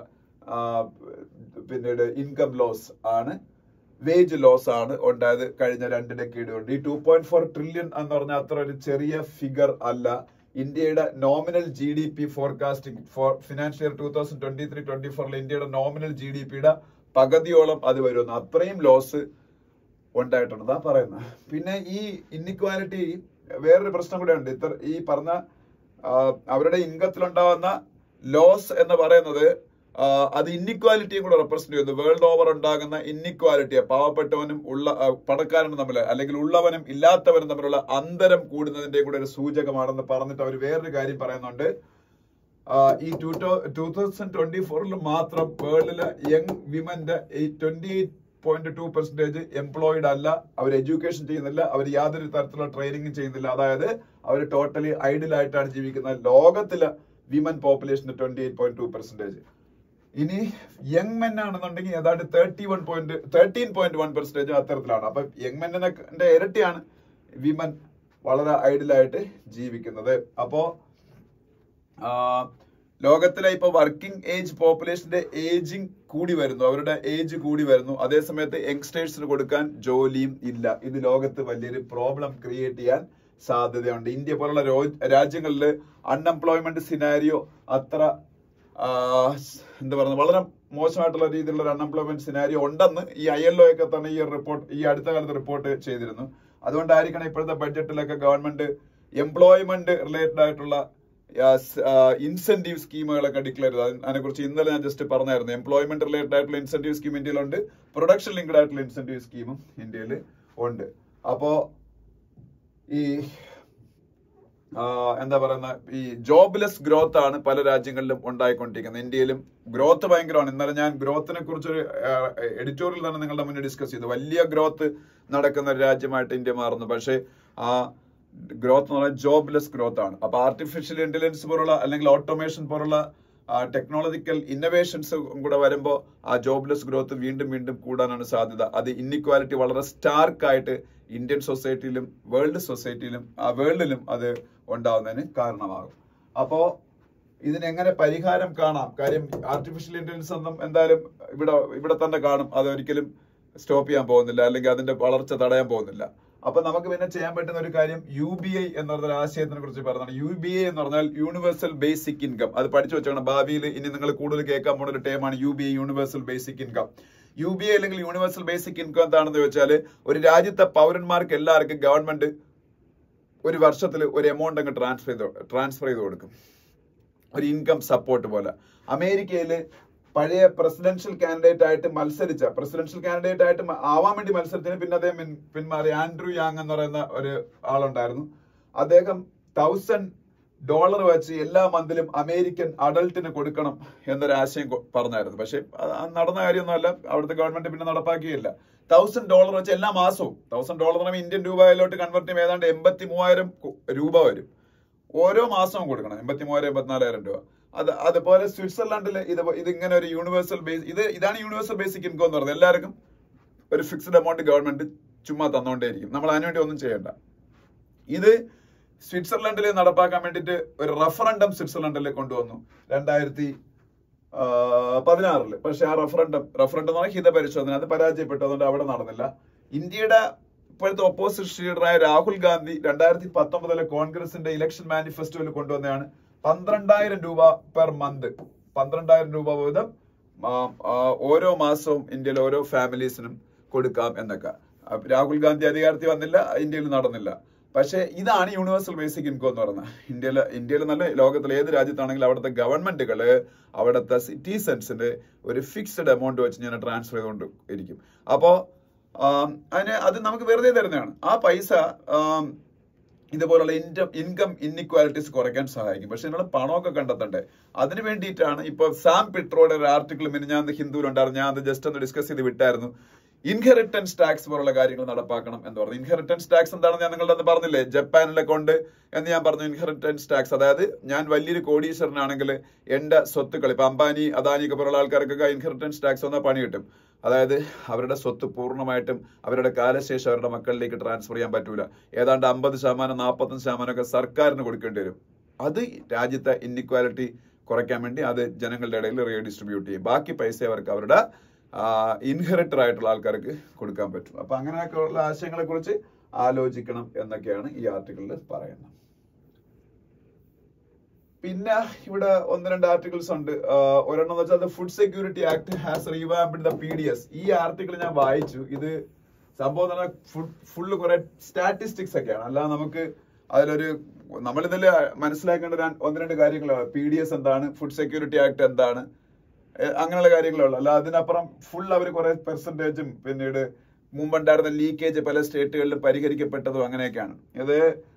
പിന്നീട് ഇൻകം ലോസ് ആണ് വേജ് ലോസ് ആണ് ഉണ്ടായത് കഴിഞ്ഞ രണ്ട് ഡെക്കേഡ് കൊണ്ട് ഈ ടു പോയിന്റ് ഫോർ ട്രില്യൺ എന്ന് പറഞ്ഞാൽ അത്ര ഒരു ചെറിയ ഫിഗർ അല്ല ഇന്ത്യയുടെ nominal G D P forecasting for financial year two thousand twenty three twenty ഫോറിൽ ഇന്ത്യയുടെ നോമിനൽ ജി ഡി പിയുടെ പകുതിയോളം അത് വരുന്നു അത്രയും ലോസ് ഉണ്ടായിട്ടുണ്ടെന്നാ പറയുന്നത് പിന്നെ ഈ ഇന്നിക്വാലിറ്റി വേറൊരു പ്രശ്നം കൂടെ ഉണ്ട് ഇത്ര ഈ പറഞ്ഞ ആ, അവരുടെ ഇൻകത്തിലുണ്ടാവുന്ന ലോസ് എന്ന് പറയുന്നത് ആ, അത് ഇന്നിക്വാലിറ്റിയും കൂടെ റെപ്രസെന്റ് ചെയ്യുന്നു വേൾഡ് ഓവർ ഉണ്ടാകുന്ന ഇന്നിക്വാലിറ്റിയെ പാവപ്പെട്ടവനും ഉള്ള ആ, പണക്കാരനും തമ്മിൽ അല്ലെങ്കിൽ ഉള്ളവനും ഇല്ലാത്തവനും തമ്മിലുള്ള അന്തരം കൂടുന്നതിന്റെ കൂടെ ഒരു സൂചകമാണെന്ന് പറഞ്ഞിട്ട് അവർ വേറൊരു കാര്യം പറയുന്നുണ്ട് ആ, ഈ ടൂ ടൂ തൗസൻഡ് ട്വന്റി ഫോറിൽ മാത്രം വേൾഡിലെ യങ് വിമന്റെ ഈ twenty eight point two percentage employed അല്ല അവർ എഡ്യൂക്കേഷൻ ചെയ്യുന്നില്ല അവർ യാതൊരു തരത്തിലുള്ള ട്രെയിനിങ്ങും ചെയ്യുന്നില്ല അതായത് അവർ ടോട്ടലി ഐഡിൽ ആയിട്ടാണ് ജീവിക്കുന്നത് ലോകത്തിലെ വിമൻ പോപ്പുലേഷന്റെ twenty eight point two percentage ഇനി യങ് മെൻ ആണെന്നുണ്ടെങ്കിൽ ഏതാണ്ട് thirty one point thirteen point one percentage അത്തരത്തിലാണ് അപ്പൊ യങ് മെന്നിന്റെ ഇരട്ടിയാണ് വിമൻ വളരെ ഐഡിലായിട്ട് ജീവിക്കുന്നത് അപ്പോ ആ, ലോകത്തിലെ ഇപ്പൊ വർക്കിംഗ് ഏജ് പോപ്പുലേഷന്റെ ഏജിങ് കൂടി വരുന്നു അവരുടെ ഏജ് കൂടി വരുന്നു അതേസമയത്ത് യങ്സ്റ്റേഴ്സിന് കൊടുക്കാൻ ജോലിയും ഇല്ല ഇത് ലോകത്ത് വലിയൊരു പ്രോബ്ലം ക്രിയേറ്റ് ചെയ്യാൻ സാധ്യതയുണ്ട് ഇന്ത്യ പോലുള്ള രോ- രാജ്യങ്ങളിൽ അൺഎംപ്ലോയ്മെന്റ് സിനാരിയോ അത്ര ആ, എന്താ പറയുക വളരെ മോശമായിട്ടുള്ള രീതിയിലുള്ള ഒരു അൺഎംപ്ലോയ്മെന്റ് സിനാരിയോ ഉണ്ടെന്ന് ഈ ഐ എൽ ഒക്കെ തന്നെ ഈ റിപ്പോർട്ട് ഈ അടുത്ത കാലത്ത് റിപ്പോർട്ട് ചെയ്തിരുന്നു അതുകൊണ്ടായിരിക്കണം ഇപ്പോഴത്തെ ബഡ്ജറ്റിലൊക്കെ ഗവൺമെന്റ് എംപ്ലോയ്മെന്റ് റിലേറ്റഡ് ആയിട്ടുള്ള ഇൻസെന്റീവ് സ്കീമുകളൊക്കെ ഡിക്ലെയർ ചെയ്തത് അതിനെ കുറിച്ച് ഇന്നലെ ഞാൻ ജസ്റ്റ് പറഞ്ഞായിരുന്നു എംപ്ലോയ്മെന്റ് റിലേറ്റഡ് ആയിട്ടുള്ള ഇൻസെന്റീവ് സ്കീം ഇന്ത്യയിലുണ്ട് പ്രൊഡക്ഷൻ ലിങ്ക്ഡ് ആയിട്ടുള്ള ഇൻസെന്റീവ് സ്കീമും ഇന്ത്യയിൽ ഉണ്ട് അപ്പോ ഈ ആ, എന്താ പറയുന്ന ഈ ജോബ്ലെസ് ഗ്രോത്ത് ആണ് പല രാജ്യങ്ങളിലും ഉണ്ടായിക്കൊണ്ടിരിക്കുന്നത് ഇന്ത്യയിലും ഗ്രോത്ത് ഭയങ്കരമാണ് ഇന്നലെ ഞാൻ ഗ്രോത്തിനെ കുറിച്ചൊരു എഡിറ്റോറിയൽ തന്നെ നിങ്ങളുടെ മുന്നിൽ ഡിസ്കസ് ചെയ്തു വലിയ ഗ്രോത്ത് നടക്കുന്ന ഒരു രാജ്യമായിട്ട് ഇന്ത്യ മാറുന്നു പക്ഷേ ആ ഗ്രോത്ത് എന്ന് പറഞ്ഞാൽ ജോബ്ലെസ് ഗ്രോത്ത് ആണ് അപ്പൊ ആർട്ടിഫിഷ്യൽ ഇന്റലിജൻസ് പോലുള്ള അല്ലെങ്കിൽ ഓട്ടോമേഷൻ പോലുള്ള ടെക്നോളജിക്കൽ ഇന്നോവേഷൻസ് കൂടെ വരുമ്പോൾ ആ ജോബ്ലെസ് ഗ്രോത്ത് വീണ്ടും വീണ്ടും കൂടാനാണ് സാധ്യത അത് ഇന്നിക്വാലിറ്റി വളരെ സ്റ്റാർക്ക് ആയിട്ട് ഇന്ത്യൻ സൊസൈറ്റിയിലും വേൾഡ് സൊസൈറ്റിയിലും വേൾഡിലും അത് ഉണ്ടാവുന്നതിന് കാരണമാകും അപ്പോ ഇതിനെങ്ങനെ പരിഹാരം കാണാം കാര്യം ആർട്ടിഫിഷ്യൽ ഇന്റലിജൻസ് ഒന്നും എന്തായാലും ഇവിടെ ഇവിടെ തന്നെ കാണും അത് ഒരിക്കലും സ്റ്റോപ്പ് ചെയ്യാൻ പോകുന്നില്ല അല്ലെങ്കിൽ അതിന്റെ വളർച്ച തടയാൻ പോകുന്നില്ല അപ്പൊ നമുക്ക് പിന്നെ ചെയ്യാൻ പറ്റുന്ന ഒരു കാര്യം യു ബി ഐ എന്ന് പറഞ്ഞ ആശയത്തിനെ കുറിച്ച് പറഞ്ഞാണ് യു ബി ഐ എന്ന് പറഞ്ഞാൽ യൂണിവേഴ്സൽ ബേസിക് ഇൻകം അത് പഠിച്ചു വെച്ചോണം ഭാവിയിൽ ഇനി നിങ്ങൾ കൂടുതൽ കേൾക്കാൻ പോകുന്ന ഒരു ടേമാണ് U B I universal basic income U B I അല്ലെങ്കിൽ യൂണിവേഴ്സൽ ബേസിക് ഇൻകം എന്താണെന്ന് വെച്ചാൽ ഒരു രാജ്യത്തെ പൗരന്മാർക്ക് എല്ലാവർക്കും ഗവൺമെന്റ് ഒരു വർഷത്തിൽ ഒരു എമൗണ്ട് അങ്ങ് ട്രാൻസ്ഫർ ചെയ്ത് ട്രാൻസ്ഫർ ചെയ്ത് കൊടുക്കും ഒരു ഇൻകം സപ്പോർട്ട് പോലെ അമേരിക്കയിൽ പഴയ പ്രസിഡൻഷ്യൽ കാൻഡിഡേറ്റ് ആയിട്ട് മത്സരിച്ച പ്രസിഡൻഷ്യൽ കാൻഡിഡേറ്റ് ആയിട്ട് മ- ആവാൻ വേണ്ടി മത്സരത്തിന് പിന്നെ അദ്ദേഹം പിൻ- പിന്മാറി ആൻഡ്രൂ യാങ് എന്ന് പറയുന്ന ഒരു ആളുണ്ടായിരുന്നു അദ്ദേഹം തൗസൻഡ് ഡോളർ വെച്ച് എല്ലാ മന്തിലും അമേരിക്കൻ അഡൾട്ടിന് കൊടുക്കണം എന്നൊരു ആശയം കൊ- പറഞ്ഞായിരുന്നു പക്ഷെ അത് അത് നടന്ന കാര്യമൊന്നുമല്ല അവിടുത്തെ ഗവൺമെന്റ് പിന്നെ നടപ്പാക്കിയില്ല തൗസൻഡ് ഡോളർ വെച്ച് എല്ലാ മാസവും തൗസൻഡ് ഡോളർ എന്ന് പറയുമ്പോൾ ഇന്ത്യൻ രൂപയിലോട്ട് കൺവേർട്ട് ചെയ്യുമ്പോൾ ഏതാണ്ട് എൺപത്തി മൂവായിരം രൂപ വരും ഓരോ മാസവും കൊടുക്കണം എൺപത്തി മൂവായിരം എൺപത്തിനാലായിരം രൂപ അത് അതുപോലെ സ്വിറ്റ്സർലൻഡിൽ ഇത് ഇതിങ്ങനെ ഒരു യൂണിവേഴ്സൽ ബേസ് ഇത് ഇതാണ് യൂണിവേഴ്സൽ ബേസിക് ഇൻകം എന്ന് പറയുന്നത് എല്ലാവർക്കും ഒരു ഫിക്സ്ഡ് എമൗണ്ട് ഗവൺമെന്റ് ചുമ്മാ തന്നുകൊണ്ടേയിരിക്കും നമ്മൾ അതിനുവേണ്ടി ഒന്നും ചെയ്യണ്ട ഇത് സ്വിറ്റ്സർലൻഡിൽ നടപ്പാക്കാൻ വേണ്ടിയിട്ട് ഒരു റഫറൻഡം സ്വിറ്റ്സർലൻഡിൽ കൊണ്ടുവന്നു രണ്ടായിരത്തി പതിനാറില് പക്ഷെ ആ റഫറൻഡം റഫറൻഡം എന്ന് പറഞ്ഞാൽ ഹിതപരിശോധന അത് പരാജയപ്പെട്ടു അതുകൊണ്ട് അവിടെ നടന്നില്ല ഇന്ത്യയുടെ ഇപ്പോഴത്തെ ഓപ്പോസിഷൻ ലീഡറായ രാഹുൽ ഗാന്ധി രണ്ടായിരത്തി പത്തൊമ്പതിലെ കോൺഗ്രസിന്റെ ഇലക്ഷൻ മാനിഫെസ്റ്റോയിൽ കൊണ്ടുവന്നതാണ് പന്ത്രണ്ടായിരം രൂപ പെർ മന്ത് പന്ത്രണ്ടായിരം രൂപ വീതം ആ, ആ, ഓരോ മാസവും ഇന്ത്യയിലെ ഓരോ ഫാമിലീസിനും കൊടുക്കാം എന്നൊക്കെ അപ്പൊ രാഹുൽ ഗാന്ധി അധികാരത്തിൽ വന്നില്ല ഇന്ത്യയിൽ നടന്നില്ല പക്ഷേ ഇതാണ് യൂണിവേഴ്സൽ ബേസിക് ഇൻകം എന്ന് പറയുന്നത് ഇന്ത്യയിലെ ഇന്ത്യയിൽ നല്ല ലോകത്തിലെ ഏത് രാജ്യത്താണെങ്കിലും അവിടുത്തെ ഗവൺമെന്റുകള് അവിടുത്തെ സിറ്റിസൺസിന്റെ ഒരു ഫിക്സ്ഡ് എമൗണ്ട് വെച്ച് ഞാൻ ട്രാൻസ്ഫർ ചെയ്തുകൊണ്ട് ഇരിക്കും അപ്പോ ആം, അതിന് അത് നമുക്ക് വെറുതെ തരുന്നതാണ് ആ പൈസ ആം, ഇതുപോലുള്ള ഇൻകം ഇൻകം ഇൻഇക്വാലിറ്റീസ് കുറയ്ക്കാൻ സഹായിക്കും പക്ഷെ നിങ്ങൾ പണമൊക്കെ കണ്ടെത്തണ്ടേ അതിന് വേണ്ടിയിട്ടാണ് ഇപ്പൊ സാം പിട്രോയുടെ ഒരു ആർട്ടിക്കിൾ മിനിഞ്ഞാന്ന് ഹിന്ദുവിലുണ്ടായിരുന്നു ഞാൻ അത് ജസ്റ്റ് ഒന്ന് ഡിസ്കസ് ചെയ്ത് വിട്ടായിരുന്നു ഇൻഹെറിറ്റൻസ് ടാക്സ് പോലുള്ള കാര്യങ്ങൾ നടപ്പാക്കണം എന്ന് പറഞ്ഞു ഇൻഹെറിറ്റൻസ് ടാക്സ് എന്താണെന്ന് ഞാൻ നിങ്ങളുടെ അന്ന് പറഞ്ഞില്ലേ ജപ്പാനിലെ കൊണ്ട് എന്ന് ഞാൻ പറഞ്ഞു ഇൻഹെറിറ്റൻസ് ടാക്സ് അതായത് ഞാൻ വലിയൊരു കോടീശ്വരനാണെങ്കിൽ എന്റെ സ്വത്തുക്കൾ ഇപ്പൊ അംബാനി അദാനി ഒക്കെ പോലുള്ള ആൾക്കാർക്കൊക്കെ ഇൻഹെറിറ്റൻസ് ടാക്സ് വന്നാൽ പണി കിട്ടും അതായത് അവരുടെ സ്വത്ത് പൂർണ്ണമായിട്ടും അവരുടെ കാലശേഷം അവരുടെ മക്കളിലേക്ക് ട്രാൻസ്ഫർ ചെയ്യാൻ പറ്റൂല ഏതാണ്ട് അമ്പത് ശതമാനം നാൽപ്പത്തഞ്ച് ശതമാനം ഒക്കെ സർക്കാരിന് കൊടുക്കേണ്ടി വരും അത് രാജ്യത്തെ ഇന്നിക്വാലിറ്റി കുറയ്ക്കാൻ വേണ്ടി അത് ജനങ്ങളുടെ ഇടയിൽ റീഡിസ്ട്രിബ്യൂട്ട് ചെയ്യും ബാക്കി പൈസ അവർക്ക് അവരുടെ ഇൻഹെറിറ്റർ ആയിട്ടുള്ള ആൾക്കാർക്ക് കൊടുക്കാൻ പറ്റും അപ്പൊ അങ്ങനെയൊക്കെ ഉള്ള ആശയങ്ങളെ കുറിച്ച് ആലോചിക്കണം എന്നൊക്കെയാണ് ഈ ആർട്ടിക്കിളിൽ പറയുന്നത് പിന്നെ ഇവിടെ ഒന്ന് രണ്ട് ആർട്ടിക്കിൾസ് ഉണ്ട് ആഹ് ഒരെണ്ണം എന്ന് വെച്ചാൽ food security act has revamped the P D S ഈ ആർട്ടിക്കിൾ ഞാൻ വായിച്ചു ഇത് സംഭവം എന്ന് ഫുഡ് ഫുള്ള് കുറെ സ്റ്റാറ്റിസ്റ്റിക്സ് ഒക്കെയാണ് അല്ലാതെ നമുക്ക് അതിലൊരു നമ്മളിതിൽ മനസ്സിലാക്കേണ്ട ഒരു ഒന്ന് രണ്ട് കാര്യങ്ങളാണ് പി ഡി എസ് എന്താണ് ഫുഡ് സെക്യൂരിറ്റി ആക്ട് എന്താണ് ഏഹ് അങ്ങനെയുള്ള കാര്യങ്ങളുള്ളൂ അല്ല അതിനപ്പുറം ഫുൾ അവർ കുറെ പെർസെന്റേജും പിന്നീട് മുമ്പുണ്ടായിരുന്ന ലീക്കേജ് പല സ്റ്റേറ്റുകളിലും പരിഹരിക്കപ്പെട്ടതും അങ്ങനെയൊക്കെയാണ് ഇത്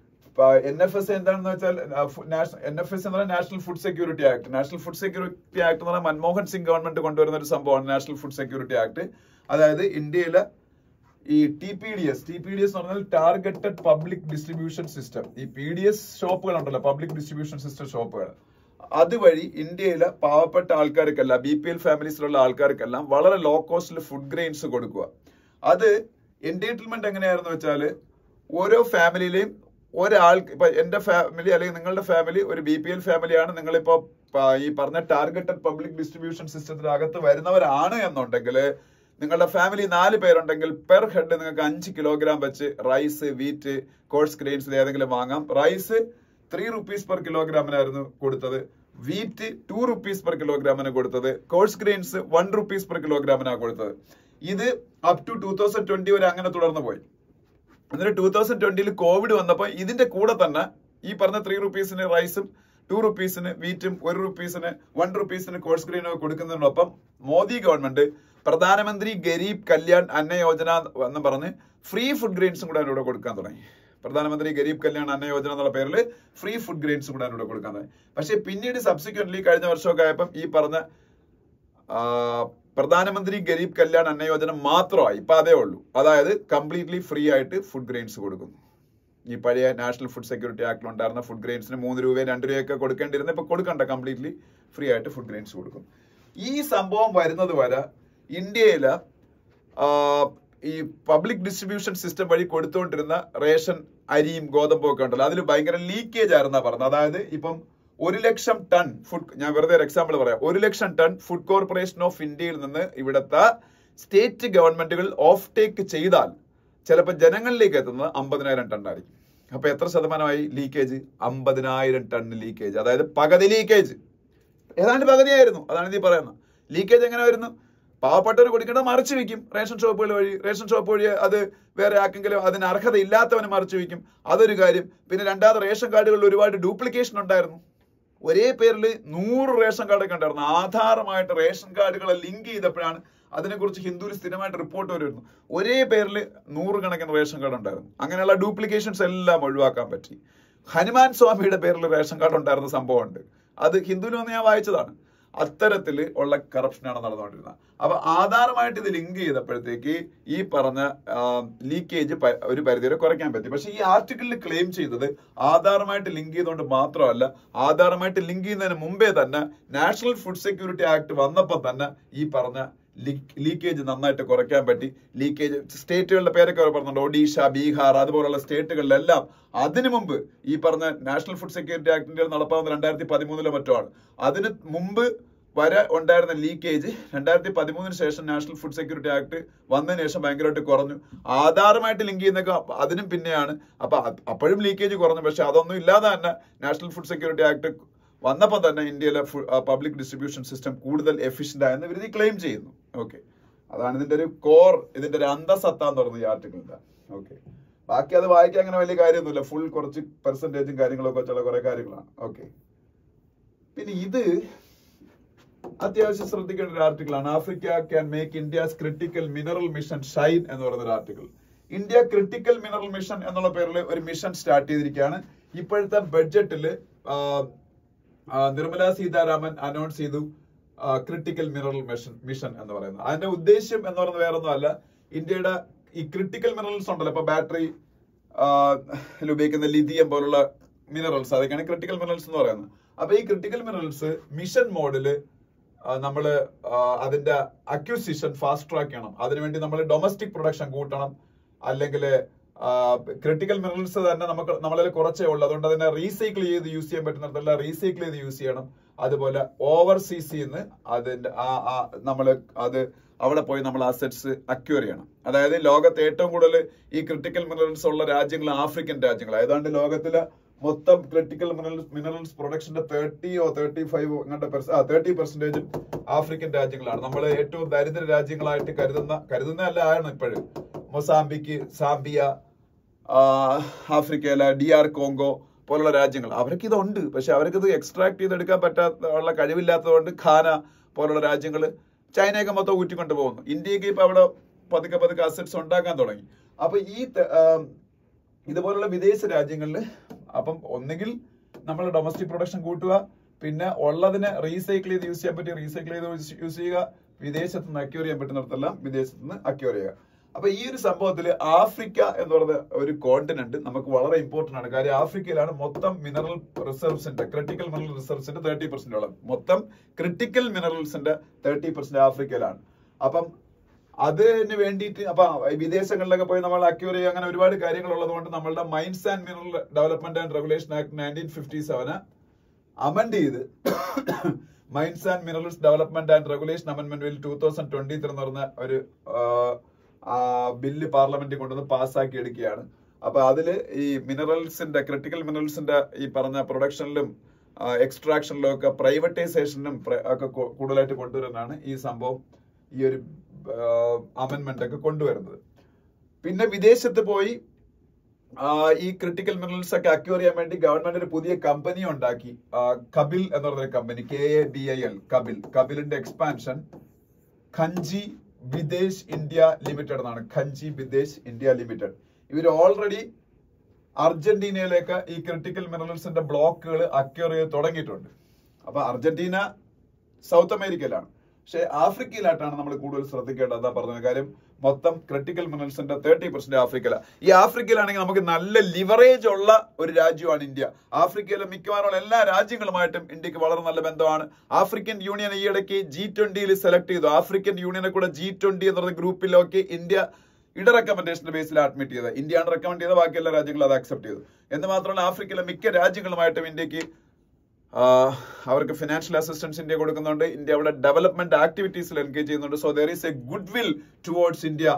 എൻ എഫ് എസ് എന്താണെന്ന് വെച്ചാൽ എൻ എഫ് എസ് എന്ന് പറഞ്ഞാൽ national food security act national food security act എന്ന് പറഞ്ഞാൽ മൻമോഹൻ സിംഗ് ഗവൺമെന്റ് കൊണ്ടുവരുന്ന ഒരു സംഭവമാണ് നാഷണൽ ഫുഡ് സെക്യൂരിറ്റി ആക്ട് അതായത് ഇന്ത്യയിലെ ഈ T P D S T P D S എന്ന് പറഞ്ഞാൽ ടാർഗറ്റഡ് പബ്ലിക് ഡിസ്ട്രിബ്യൂഷൻ സിസ്റ്റം ഈ പി ഡി എസ് ഷോപ്പുകൾ ഉണ്ടല്ലോ പബ്ലിക് ഡിസ്ട്രിബ്യൂഷൻ സിസ്റ്റം ഷോപ്പുകൾ അതുവഴി ഇന്ത്യയിലെ പാവപ്പെട്ട ആൾക്കാർക്കെല്ലാം ബി പി എൽ ഫാമിലീസിലുള്ള ആൾക്കാർക്കെല്ലാം വളരെ ലോ കോസ്റ്റിൽ ഫുഡ് ഗ്രെയിൻസ് കൊടുക്കുക അത് എൻറ്റൈറ്റിൽമെന്റ് എങ്ങനെയായിരുന്നു വെച്ചാൽ ഓരോ ഫാമിലിയിലെയും ഒരാൾ ഇപ്പൊ എന്റെ ഫാമിലി അല്ലെങ്കിൽ നിങ്ങളുടെ ഫാമിലി ഒരു ബി പി എൽ ഫാമിലിയാണ് നിങ്ങളിപ്പോ പ- ഈ പറഞ്ഞ ടാർഗറ്റഡ് പബ്ലിക് ഡിസ്ട്രിബ്യൂഷൻ സിസ്റ്റത്തിനകത്ത് വരുന്നവരാണ് എന്നുണ്ടെങ്കിൽ നിങ്ങളുടെ ഫാമിലി നാല് പേരുണ്ടെങ്കിൽ പെർ ഹെഡ് നിങ്ങൾക്ക് അഞ്ച് കിലോഗ്രാം വെച്ച് റൈസ് വീറ്റ് കോഴ്സ് ഗ്രെയിൻസിൽ ഏതെങ്കിലും വാങ്ങാം റൈസ് ത്രീ റുപ്പീസ് പെർ കിലോഗ്രാമിനായിരുന്നു കൊടുത്തത് വീറ്റ് ടു റുപ്പീസ് പെർ കിലോഗ്രാമിന് കൊടുത്തത് coarse grains one rupees per കിലോഗ്രാമിനാണ് കൊടുത്തത് ഇത് up to two thousand twenty വരെ അങ്ങനെ തുടർന്ന് പോയി എന്നിട്ട് ടൂ തൗസൻഡ് ട്വന്റിയിൽ കോവിഡ് വന്നപ്പോൾ ഇതിന്റെ കൂടെ തന്നെ ഈ പറഞ്ഞ ത്രീ റുപ്പീസിന് റൈസും ടു റുപ്പീസിന് വീറ്റും ഒരു റുപ്പീസിന് വൺ റുപ്പീസിന് കോഴ്സ് ഗ്രീനും കൊടുക്കുന്നതിനൊപ്പം മോദി ഗവൺമെന്റ് പ്രധാനമന്ത്രി ഗരീബ് കല്യാൺ അന്ന യോജന എന്ന് പറഞ്ഞ് ഫ്രീ ഫുഡ് ഗ്രെയിൻസും കൂടെ അതിലൂടെ കൊടുക്കാൻ തുടങ്ങി പ്രധാനമന്ത്രി ഗരീബ് കല്യാൺ അന്ന യോജന എന്നുള്ള പേരിൽ ഫ്രീ ഫുഡ് ഗ്രെയിൻസും കൂടെ അതിലൂടെ കൊടുക്കാൻ തുടങ്ങി പക്ഷേ പിന്നീട് സബ്സിക്വന്റ്ലി കഴിഞ്ഞ വർഷമൊക്കെ ആയപ്പം ഈ പറഞ്ഞ ആ, പ്രധാനമന്ത്രി ഗരീബ് കല്യാൺ അന്ന യോജന മാത്രമായി ഇപ്പൊ അതേ ഉള്ളൂ അതായത് കംപ്ലീറ്റ്ലി ഫ്രീ ആയിട്ട് ഫുഡ് ഗ്രെയിൻസ് കൊടുക്കുന്നു ഈ പഴയ നാഷണൽ ഫുഡ് സെക്യൂരിറ്റി ആക്ടിൽ ഉണ്ടായിരുന്ന ഫുഡ് ഗ്രെയിൻസിന് മൂന്ന് രൂപയും രണ്ട് രൂപയൊക്കെ കൊടുക്കേണ്ടിരുന്ന ഇപ്പൊ കൊടുക്കണ്ട കംപ്ലീറ്റ്ലി ഫ്രീ ആയിട്ട് ഫുഡ് ഗ്രെയിൻസ് കൊടുക്കും ഈ സംഭവം വരുന്നത് വരെ ഇന്ത്യയില് ആ, ഈ പബ്ലിക് ഡിസ്ട്രിബ്യൂഷൻ സിസ്റ്റം വഴി കൊടുത്തുകൊണ്ടിരുന്ന റേഷൻ അരിയും ഗോതമ്പും ഒക്കെ ഉണ്ടല്ലോ അതിൽ ഭയങ്കര ലീക്കേജ് ആയിരുന്നാ പറഞ്ഞത് അതായത് ഇപ്പം ഒരു ലക്ഷം ടൺ ഫുഡ് ഞാൻ വെറുതെ ഒരു എക്സാമ്പിൾ പറയാം ഒരു ലക്ഷം ടൺ ഫുഡ് കോർപ്പറേഷൻ ഓഫ് ഇന്ത്യയിൽ നിന്ന് ഇവിടുത്തെ സ്റ്റേറ്റ് ഗവൺമെന്റുകൾ ഓഫ് ടേക്ക് ചെയ്താൽ ചിലപ്പോൾ ജനങ്ങളിലേക്ക് എത്തുന്നത് അമ്പതിനായിരം ടൺ ആയിരിക്കും അപ്പൊ എത്ര ശതമാനമായി ലീക്കേജ് അമ്പതിനായിരം ടൺ ലീക്കേജ് അതായത് പകുതി ലീക്കേജ് ഏതാണ്ട് പകുതിയായിരുന്നു അതാണ് നീ പറയുന്നത് ലീക്കേജ് എങ്ങനെ വരുന്നു പാവപ്പെട്ടവർ കൊടുക്കേണ്ടത് മറിച്ച് വെക്കും റേഷൻ ഷോപ്പുകൾ വഴി റേഷൻ ഷോപ്പ് വഴി അത് വേറെ ആർക്കെങ്കിലും അതിന് അർഹത ഇല്ലാത്തവന് മറിച്ച് വെക്കും അതൊരു കാര്യം പിന്നെ രണ്ടാമത് റേഷൻ കാർഡുകളിൽ ഒരുപാട് ഡ്യൂപ്ലിക്കേഷൻ ഉണ്ടായിരുന്നു ഒരേ പേരിൽ നൂറ് റേഷൻ കാർഡൊക്കെ ഉണ്ടായിരുന്നു ആധാരമായിട്ട് റേഷൻ കാർഡുകളെ ലിങ്ക് ചെയ്തപ്പോഴാണ് അതിനെക്കുറിച്ച് ഹിന്ദുവിൽ സ്ഥിരമായിട്ട് റിപ്പോർട്ട് വരുന്നു ഒരേ പേരിൽ നൂറുകണക്കിന് റേഷൻ കാർഡ് ഉണ്ടായിരുന്നു അങ്ങനെയുള്ള ഡ്യൂപ്ലിക്കേഷൻസ് എല്ലാം ഒഴിവാക്കാൻ പറ്റി ഹനുമാൻ സ്വാമിയുടെ പേരിൽ റേഷൻ കാർഡ് ഉണ്ടായിരുന്ന സംഭവമുണ്ട് അത് ഹിന്ദുവിൽ വന്ന് ഞാൻ വായിച്ചതാണ് അത്തരത്തിൽ ഉള്ള കറപ്ഷനാണ് നടന്നുകൊണ്ടിരുന്നത് അപ്പൊ ആധാറുമായിട്ട് ഇത് ലിങ്ക് ചെയ്തപ്പോഴത്തേക്ക് ഈ പറഞ്ഞ ലീക്കേജ് ഒരു പരിധിവരെ കുറയ്ക്കാൻ പറ്റി പക്ഷെ ഈ ആർട്ടിക്കിളിൽ ക്ലെയിം ചെയ്തത് ആധാറുമായിട്ട് ലിങ്ക് ചെയ്തുകൊണ്ട് മാത്രമല്ല ആധാറുമായിട്ട് ലിങ്ക് ചെയ്യുന്നതിന് മുമ്പേ തന്നെ നാഷണൽ ഫുഡ് സെക്യൂരിറ്റി ആക്ട് വന്നപ്പോൾ തന്നെ ഈ പറഞ്ഞ ലീക്കേജ് നന്നായിട്ട് കുറയ്ക്കാൻ പറ്റി ലീക്കേജ് സ്റ്റേറ്റുകളുടെ പേരൊക്കെ അവർ പറഞ്ഞിട്ടുണ്ട് ഒഡീഷ ബീഹാർ അതുപോലുള്ള സ്റ്റേറ്റുകളിലെല്ലാം അതിനു മുമ്പ് ഈ പറഞ്ഞ നാഷണൽ ഫുഡ് സെക്യൂരിറ്റി ആക്ടിന്റെ നടപ്പാവുന്ന രണ്ടായിരത്തി പതിമൂന്നിലോ മറ്റോ ആണ് അതിന് മുമ്പ് വരെ ഉണ്ടായിരുന്ന ലീക്കേജ് രണ്ടായിരത്തി പതിമൂന്നിന് ശേഷം നാഷണൽ ഫുഡ് സെക്യൂരിറ്റി ആക്ട് വന്നതിന് ശേഷം ഭയങ്കരമായിട്ട് കുറഞ്ഞു ആധാറുമായിട്ട് ലിങ്ക് ചെയ്യുന്നൊക്കെ അതിനും പിന്നെയാണ് അപ്പൊ അപ്പോഴും ലീക്കേജ് കുറഞ്ഞു പക്ഷെ അതൊന്നും ഇല്ലാതെ തന്നെ നാഷണൽ ഫുഡ് സെക്യൂരിറ്റി ആക്ട് വന്നപ്പോൾ തന്നെ ഇന്ത്യയിലെ പബ്ലിക് ഡിസ്ട്രിബ്യൂഷൻ സിസ്റ്റം കൂടുതൽ എഫിഷ്യന്റ് ആയെന്ന് ഇവർ ക്ലെയിം ചെയ്യുന്നു ഓക്കെ അതാണ് ഇതിന്റെ ഒരു കോർ ഇതിന്റെ ഒരു അന്തസത്ത എന്ന് പറയുന്നത് ഈ ആർട്ടിക്കിളിന്റെ ഓക്കെ ബാക്കി അത് വായിക്കാൻ അങ്ങനെ വലിയ കാര്യമൊന്നുമില്ല ഫുൾ കുറച്ച് പെർസെന്റേജും കാര്യങ്ങളൊക്കെ വെച്ചുള്ള കുറെ കാര്യങ്ങളാണ് ഓക്കെ പിന്നെ ഇത് അത്യാവശ്യം ശ്രദ്ധിക്കേണ്ട ഒരു ആർട്ടിക്കിളാണ് Africa can make India's critical mineral mission shine എന്ന് പറയുന്ന ഒരു article India critical mineral mission എന്നുള്ള പേരിൽ ഒരു മിഷൻ സ്റ്റാർട്ട് ചെയ്തിരിക്കുകയാണ് ഇപ്പോഴത്തെ ബഡ്ജറ്റിൽ നിർമ്മല സീതാരാമൻ അനൗൺസ് ചെയ്തു ക്രിട്ടിക്കൽ മിനറൽ മിഷൻ മിഷൻ എന്ന് പറയുന്നത് അതിന്റെ ഉദ്ദേശ്യം എന്ന് പറയുന്നത് വേറെ ഒന്നുമല്ല ഇന്ത്യയുടെ ഈ ക്രിട്ടിക്കൽ മിനറൽസ് ഉണ്ടല്ലോ ഇപ്പൊ ബാറ്ററി ഉപയോഗിക്കുന്ന ലിഥിയം പോലുള്ള മിനറൽസ് അതൊക്കെയാണ് ക്രിട്ടിക്കൽ മിനറൽസ് എന്ന് പറയുന്നത് അപ്പൊ ഈ ക്രിട്ടിക്കൽ മിനറൽസ് മിഷൻ മോഡില് നമ്മൾ അതിന്റെ അക്യൂസിഷൻ ഫാസ്റ്റ് ട്രാക്ക് ചെയ്യണം അതിനുവേണ്ടി നമ്മൾ ഡൊമസ്റ്റിക് പ്രൊഡക്ഷൻ കൂട്ടണം അല്ലെങ്കിൽ ക്രിട്ടിക്കൽ മിനറൽസ് തന്നെ നമുക്ക് നമ്മളിൽ കുറച്ചേ ഉള്ളൂ അതുകൊണ്ട് അതിനെ റീസൈക്കിൾ ചെയ്ത് യൂസ് ചെയ്യാൻ പറ്റുന്നിടത്തല്ല റീസൈക്കിൾ ചെയ്ത് യൂസ് ചെയ്യണം അതുപോലെ ഓവർസീസിന്ന് അതിന്റെ ആ നമ്മൾ അത് അവിടെ പോയി നമ്മൾ അസറ്റ്സ് അക്യൂർ ചെയ്യണം അതായത് ലോകത്ത് ഏറ്റവും കൂടുതൽ ഈ ക്രിട്ടിക്കൽ മിനറൽസ് ഉള്ള രാജ്യങ്ങൾ ആഫ്രിക്കൻ രാജ്യങ്ങൾ ഏതാണ്ട് ലോകത്തിലെ മൊത്തം ക്രിട്ടിക്കൽ മിനറൽസ് മിനറൽസ് പ്രൊഡക്ഷന്റെ തേർട്ടിയോ തേർട്ടി ഫൈവ് അങ്ങനത്തെ തേർട്ടി പെർസെന്റേജും ആഫ്രിക്കൻ രാജ്യങ്ങളാണ് നമ്മൾ ഏറ്റവും ദരിദ്ര രാജ്യങ്ങളായിട്ട് കരുതുന്ന കരുതുന്ന അല്ല ആണ് ഇപ്പോഴും മൊസാംബിക്ക് സാംബിയ ആഫ്രിക്കയിലെ ഡി ആർ കോങ്കോ പോലുള്ള രാജ്യങ്ങൾ അവർക്ക് ഇതുണ്ട് പക്ഷെ അവർക്ക് ഇത് എക്സ്ട്രാക്ട് ചെയ്തെടുക്കാൻ പറ്റാത്ത ഉള്ള കഴിവില്ലാത്തതുകൊണ്ട് ഖാന പോലുള്ള രാജ്യങ്ങൾ ചൈനയൊക്കെ മൊത്തം ഊറ്റിക്കൊണ്ട് പോകുന്നു ഇന്ത്യക്ക് ഇപ്പൊ അവിടെ പതുക്കെ പതുക്കെ അസറ്റ്സ് ഉണ്ടാക്കാൻ തുടങ്ങി അപ്പൊ ഈ ഇതുപോലുള്ള വിദേശ രാജ്യങ്ങളിൽ അപ്പം ഒന്നുകിൽ നമ്മൾ ഡൊമസ്റ്റിക് പ്രൊഡക്ഷൻ കൂട്ടുക പിന്നെ ഉള്ളതിനെ റീസൈക്കിൾ ചെയ്ത് യൂസ് ചെയ്യാൻ പറ്റി റീസൈക്കിൾ ചെയ്ത് യൂസ് ചെയ്യുക വിദേശത്ത് നിന്ന് അക്യൂർ ചെയ്യാൻ പറ്റുന്നിടത്തെല്ലാം വിദേശത്ത് നിന്ന് അക്യൂർ ചെയ്യുക അപ്പൊ ഈ ഒരു സംഭവത്തിൽ ആഫ്രിക്ക എന്ന് പറയുന്ന ഒരു കോണ്ടിനെന്റ് നമുക്ക് വളരെ ഇമ്പോർട്ടന്റ് ആണ് കാര്യം ആഫ്രിക്കയിലാണ് മൊത്തം മിനറൽ റിസർവ്സിന്റെ ക്രിട്ടിക്കൽ മിനറൽ റിസർവ്സിന്റെ തേർട്ടി പെർസെന്റ് ഉള്ളത് മൊത്തം ക്രിട്ടിക്കൽ മിനറൽസിന്റെ തേർട്ടി പെർസെന്റ് ആഫ്രിക്കയിലാണ് അപ്പം അതിന് വേണ്ടിയിട്ട് അപ്പൊ വിദേശങ്ങളിലൊക്കെ പോയി നമ്മൾ അക്യൂർ ചെയ്യുക അങ്ങനെ ഒരുപാട് കാര്യങ്ങൾ ഉള്ളതുകൊണ്ട് നമ്മളുടെ mines and mineral development and regulation act nineteen fifty seven amend ചെയ്ത് mines and minerals development and regulation amendment bill two thousand twenty three എന്ന് പറഞ്ഞ ഒരു ബില്ല് പാർലമെന്റിൽ കൊണ്ടുവന്ന് പാസ്സാക്കി എടുക്കുകയാണ് അപ്പൊ അതില് ഈ മിനറൽസിന്റെ ക്രിട്ടിക്കൽ മിനറൽസിന്റെ ഈ പറഞ്ഞ പ്രൊഡക്ഷനിലും എക്സ്ട്രാക്ഷനിലും ഒക്കെ പ്രൈവറ്റൈസേഷനും ഒക്കെ കൂടുതലായിട്ട് കൊണ്ടുവരുന്നതാണ് ഈ സംഭവം ഈ ഒരു അമെന്റ്മെന്റ് ഒക്കെ കൊണ്ടുവരുന്നത് പിന്നെ വിദേശത്ത് പോയി ഈ ക്രിട്ടിക്കൽ മിനറൽസ് ഒക്കെ അക്യൂർ ചെയ്യാൻ വേണ്ടി ഗവൺമെന്റ് ഒരു പുതിയ കമ്പനി ഉണ്ടാക്കി കബിൽ എന്ന് പറഞ്ഞ company K A B I L KABIL കബിലിന്റെ expansion Khanij Videsh India limited എന്നാണ് ഖഞ്ചി വിദേശ് ഇന്ത്യ ലിമിറ്റഡ് ഇവർ ഓൾറെഡി അർജന്റീനയിലേക്ക് ഈ ക്രിട്ടിക്കൽ മിനറൽസിന്റെ ബ്ലോക്കുകൾ അക്യൂർ ചെയ്ത് തുടങ്ങിയിട്ടുണ്ട് അപ്പൊ അർജന്റീന സൗത്ത് അമേരിക്കയിലാണ് പക്ഷെ ആഫ്രിക്കയിലായിട്ടാണ് നമ്മൾ കൂടുതൽ ശ്രദ്ധിക്കേണ്ടത് അതാ പറഞ്ഞ കാര്യം മൊത്തം ക്രിട്ടിക്കൽ മിനറൽസിന്റെ തേർട്ടി പെർസെന്റ് ആഫ്രിക്കയില ഈ ആഫ്രിക്കയിലാണെങ്കിൽ നമുക്ക് നല്ല ലിവറേജ് ഉള്ള ഒരു രാജ്യമാണ് ഇന്ത്യ ആഫ്രിക്കയിലെ മിക്കവാറും എല്ലാ രാജ്യങ്ങളുമായിട്ടും ഇന്ത്യക്ക് വളരെ നല്ല ബന്ധമാണ് ആഫ്രിക്കൻ യൂണിയൻ ഈ ഇടയ്ക്ക് ജി ട്വന്റിയിൽ സെലക്ട് ചെയ്തു ആഫ്രിക്കൻ യൂണിയനെ കൂടെ ജി ട്വന്റി എന്ന് പറയുന്ന ഗ്രൂപ്പിലൊക്കെ ഇന്ത്യ ഇട റെക്കമെൻഡേഷന്റെ ബേസിൽ അഡ്മിറ്റ് ചെയ്തത് ഇന്ത്യയാണ് റെക്കമെൻഡ് ചെയ്തത് ബാക്കി എല്ലാ രാജ്യങ്ങളും അത് അക്സെപ്റ്റ് ചെയ്തു എന്ന് മാത്രമല്ല ആഫ്രിക്കയിലെ മിക്ക രാജ്യങ്ങളുമായിട്ടും ഇന്ത്യക്ക് അവർക്ക് ഫിനാൻഷ്യൽ അസിസ്റ്റൻസ് ഇന്ത്യ കൊടുക്കുന്നുണ്ട് ഇന്ത്യ അവിടെ ഡെവലപ്മെന്റ് ആക്ടിവിറ്റീസിൽ എൻഗേജ് ചെയ്യുന്നുണ്ട് so there is a good will towards India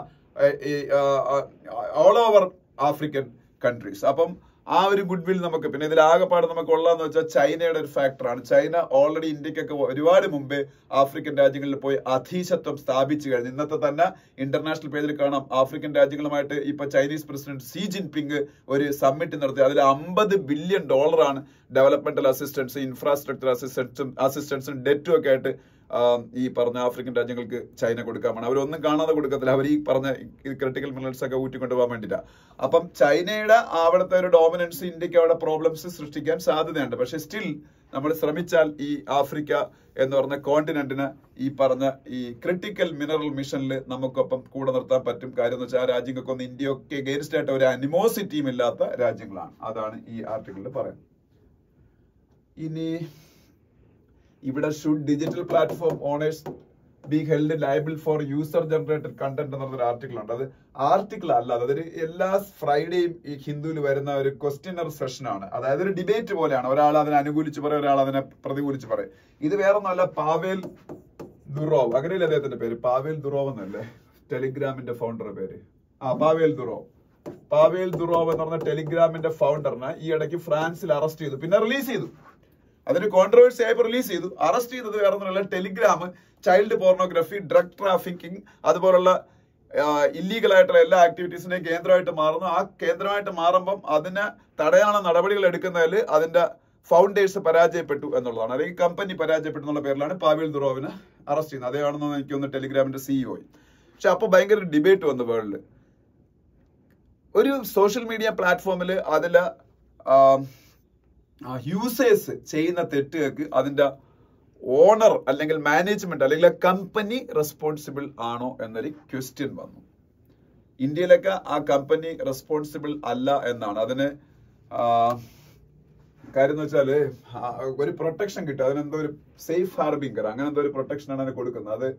all over African countries അപ്പം ആ ഒരു ഗുഡ് വിൽ നമുക്ക് പിന്നെ ഇതിൽ ആകെപ്പാട് നമുക്ക് ഉള്ളതെന്ന് വെച്ചാൽ ചൈനയുടെ ഒരു ഫാക്ടറാണ് ചൈന ഓൾറെഡി ഇന്ത്യക്കൊക്കെ ഒരുപാട് മുമ്പേ ആഫ്രിക്കൻ രാജ്യങ്ങളിൽ പോയി അധീശത്വം സ്ഥാപിച്ചു കഴിഞ്ഞു ഇന്നത്തെ തന്നെ ഇന്റർനാഷണൽ പേജിൽ കാണാം ആഫ്രിക്കൻ രാജ്യങ്ങളുമായിട്ട് ഇപ്പൊ ചൈനീസ് പ്രസിഡന്റ് സി ജിൻപിങ് ഒരു സമ്മിറ്റ് നടത്തി അതിൽ അമ്പത് ബില്യൺ ഡോളറാണ് ഡെവലപ്മെന്റൽ അസിസ്റ്റൻസ് ഇൻഫ്രാസ്ട്രക്ചർ അസിസ്റ്റൻസും അസിസ്റ്റൻസും ഡെറ്റും ഒക്കെ ആയിട്ട് ആ, ഈ പറഞ്ഞ ആഫ്രിക്കൻ രാജ്യങ്ങൾക്ക് ചൈന കൊടുക്കാമാണ് അവരൊന്നും കാണാതെ കൊടുക്കത്തില്ല അവർ ഈ പറഞ്ഞ ക്രിട്ടിക്കൽ മിനറൽസ് ഒക്കെ ഊറ്റിക്കൊണ്ട് പോകാൻ വേണ്ടിയിട്ടാ അപ്പം ചൈനയുടെ അവിടുത്തെ ഒരു ഡോമിനൻസ് ഇന്ത്യക്ക് അവിടെ പ്രോബ്ലംസ് സൃഷ്ടിക്കാൻ സാധ്യതയുണ്ട് പക്ഷെ സ്റ്റിൽ നമ്മൾ ശ്രമിച്ചാൽ ഈ ആഫ്രിക്ക എന്ന് പറഞ്ഞ കോണ്ടിനെന്റിന് ഈ പറഞ്ഞ ഈ ക്രിട്ടിക്കൽ മിനറൽ മിഷനിൽ നമുക്കൊപ്പം കൂടെ നിർത്താൻ പറ്റും കാര്യം എന്ന് വെച്ചാൽ ആ രാജ്യങ്ങൾക്കൊന്നും ഇന്ത്യയൊക്കെ ഗെയിൻസ്റ്റ് ആയിട്ട് ഒരു അനിമോസിറ്റിയും ഇല്ലാത്ത രാജ്യങ്ങളാണ് അതാണ് ഈ ആർട്ടിക്കിളിൽ പറയുന്നത് ഇനി ഇവിടെ should digital platform owners be held liable for user generated content എന്ന് പറഞ്ഞൊരു ആർട്ടിക്കിൾ ഉണ്ട് അത് ആർട്ടിക്കിൾ അല്ല അതൊരു എല്ലാ ഫ്രൈഡേയും ഈ ഹിന്ദുവിൽ വരുന്ന ഒരു ക്വസ്റ്റ്യനർ സെഷൻ ആണ് അതായത് ഒരു ഡിബേറ്റ് പോലെയാണ് ഒരാൾ അതിനെ അനുകൂലിച്ച് പറയും ഒരാൾ അതിനെ പ്രതികൂലിച്ച് പറയും ഇത് വേറൊന്നുമല്ല പാവേൽ ദുറോവ് അങ്ങനെയല്ലേ അദ്ദേഹത്തിന്റെ പേര് പാവേൽ ദുറോവ് എന്നല്ലേ ടെലിഗ്രാമിന്റെ ഫൗണ്ടറുടെ പേര് ആ പാവേൽ ദുറോവ് പാവേൽ ദുറോവ് എന്ന് പറഞ്ഞ ടെലിഗ്രാമിന്റെ ഫൗണ്ടറിനെ ഈ ഇടയ്ക്ക് ഫ്രാൻസിൽ അറസ്റ്റ് ചെയ്തു പിന്നെ റിലീസ് ചെയ്തു അതൊരു കോൺട്രവേഴ്സി ആയി റിലീസ് ചെയ്തു അറസ്റ്റ് ചെയ്തത് വേറെ ഒന്നുമല്ല Telegram child pornography drug trafficking അതുപോലുള്ള ഇല്ലീഗൽ ആയിട്ടുള്ള എല്ലാ ആക്ടിവിറ്റീസിനെയും കേന്ദ്രമായിട്ട് മാറുന്നു ആ കേന്ദ്രമായിട്ട് മാറുമ്പം അതിന് തടയാനുള്ള നടപടികൾ എടുക്കുന്നതിൽ അതിന്റെ ഫൗണ്ടേഴ്സ് പരാജയപ്പെട്ടു എന്നുള്ളതാണ് അല്ലെങ്കിൽ കമ്പനി പരാജയപ്പെട്ടു എന്നുള്ള പേരിലാണ് പാവേൽ ദുറോവിനെ അറസ്റ്റ് ചെയ്യുന്നത് അതേയാണെന്ന് എനിക്ക് തോന്നുന്നു ടെലിഗ്രാമിന്റെ സിഇഒ പക്ഷെ അപ്പൊ ഭയങ്കര ഡിബേറ്റ് വന്നു വേൾഡിൽ ഒരു സോഷ്യൽ മീഡിയ പ്ലാറ്റ്ഫോമിൽ അതില് യൂസേഴ്സ് ചെയ്യുന്ന തെറ്റുകൾക്ക് അതിന്റെ ഓണർ അല്ലെങ്കിൽ മാനേജ്മെന്റ് അല്ലെങ്കിൽ കമ്പനി റെസ്പോൺസിബിൾ ആണോ എന്നൊരു ക്വസ്റ്റ്യൻ വന്നു ഇന്ത്യയിലൊക്കെ ആ കമ്പനി റെസ്പോൺസിബിൾ അല്ല എന്നാണ് അതിന് ആ, കാര്യം എന്ന് വെച്ചാല് ആ, ഒരു പ്രൊട്ടക്ഷൻ കിട്ടും അതിനെന്തോ ഒരു സേഫ് ഹാർബിംഗർ അങ്ങനെ എന്തോ ഒരു പ്രൊട്ടക്ഷൻ ആണ് അതിന് കൊടുക്കുന്നത് അത്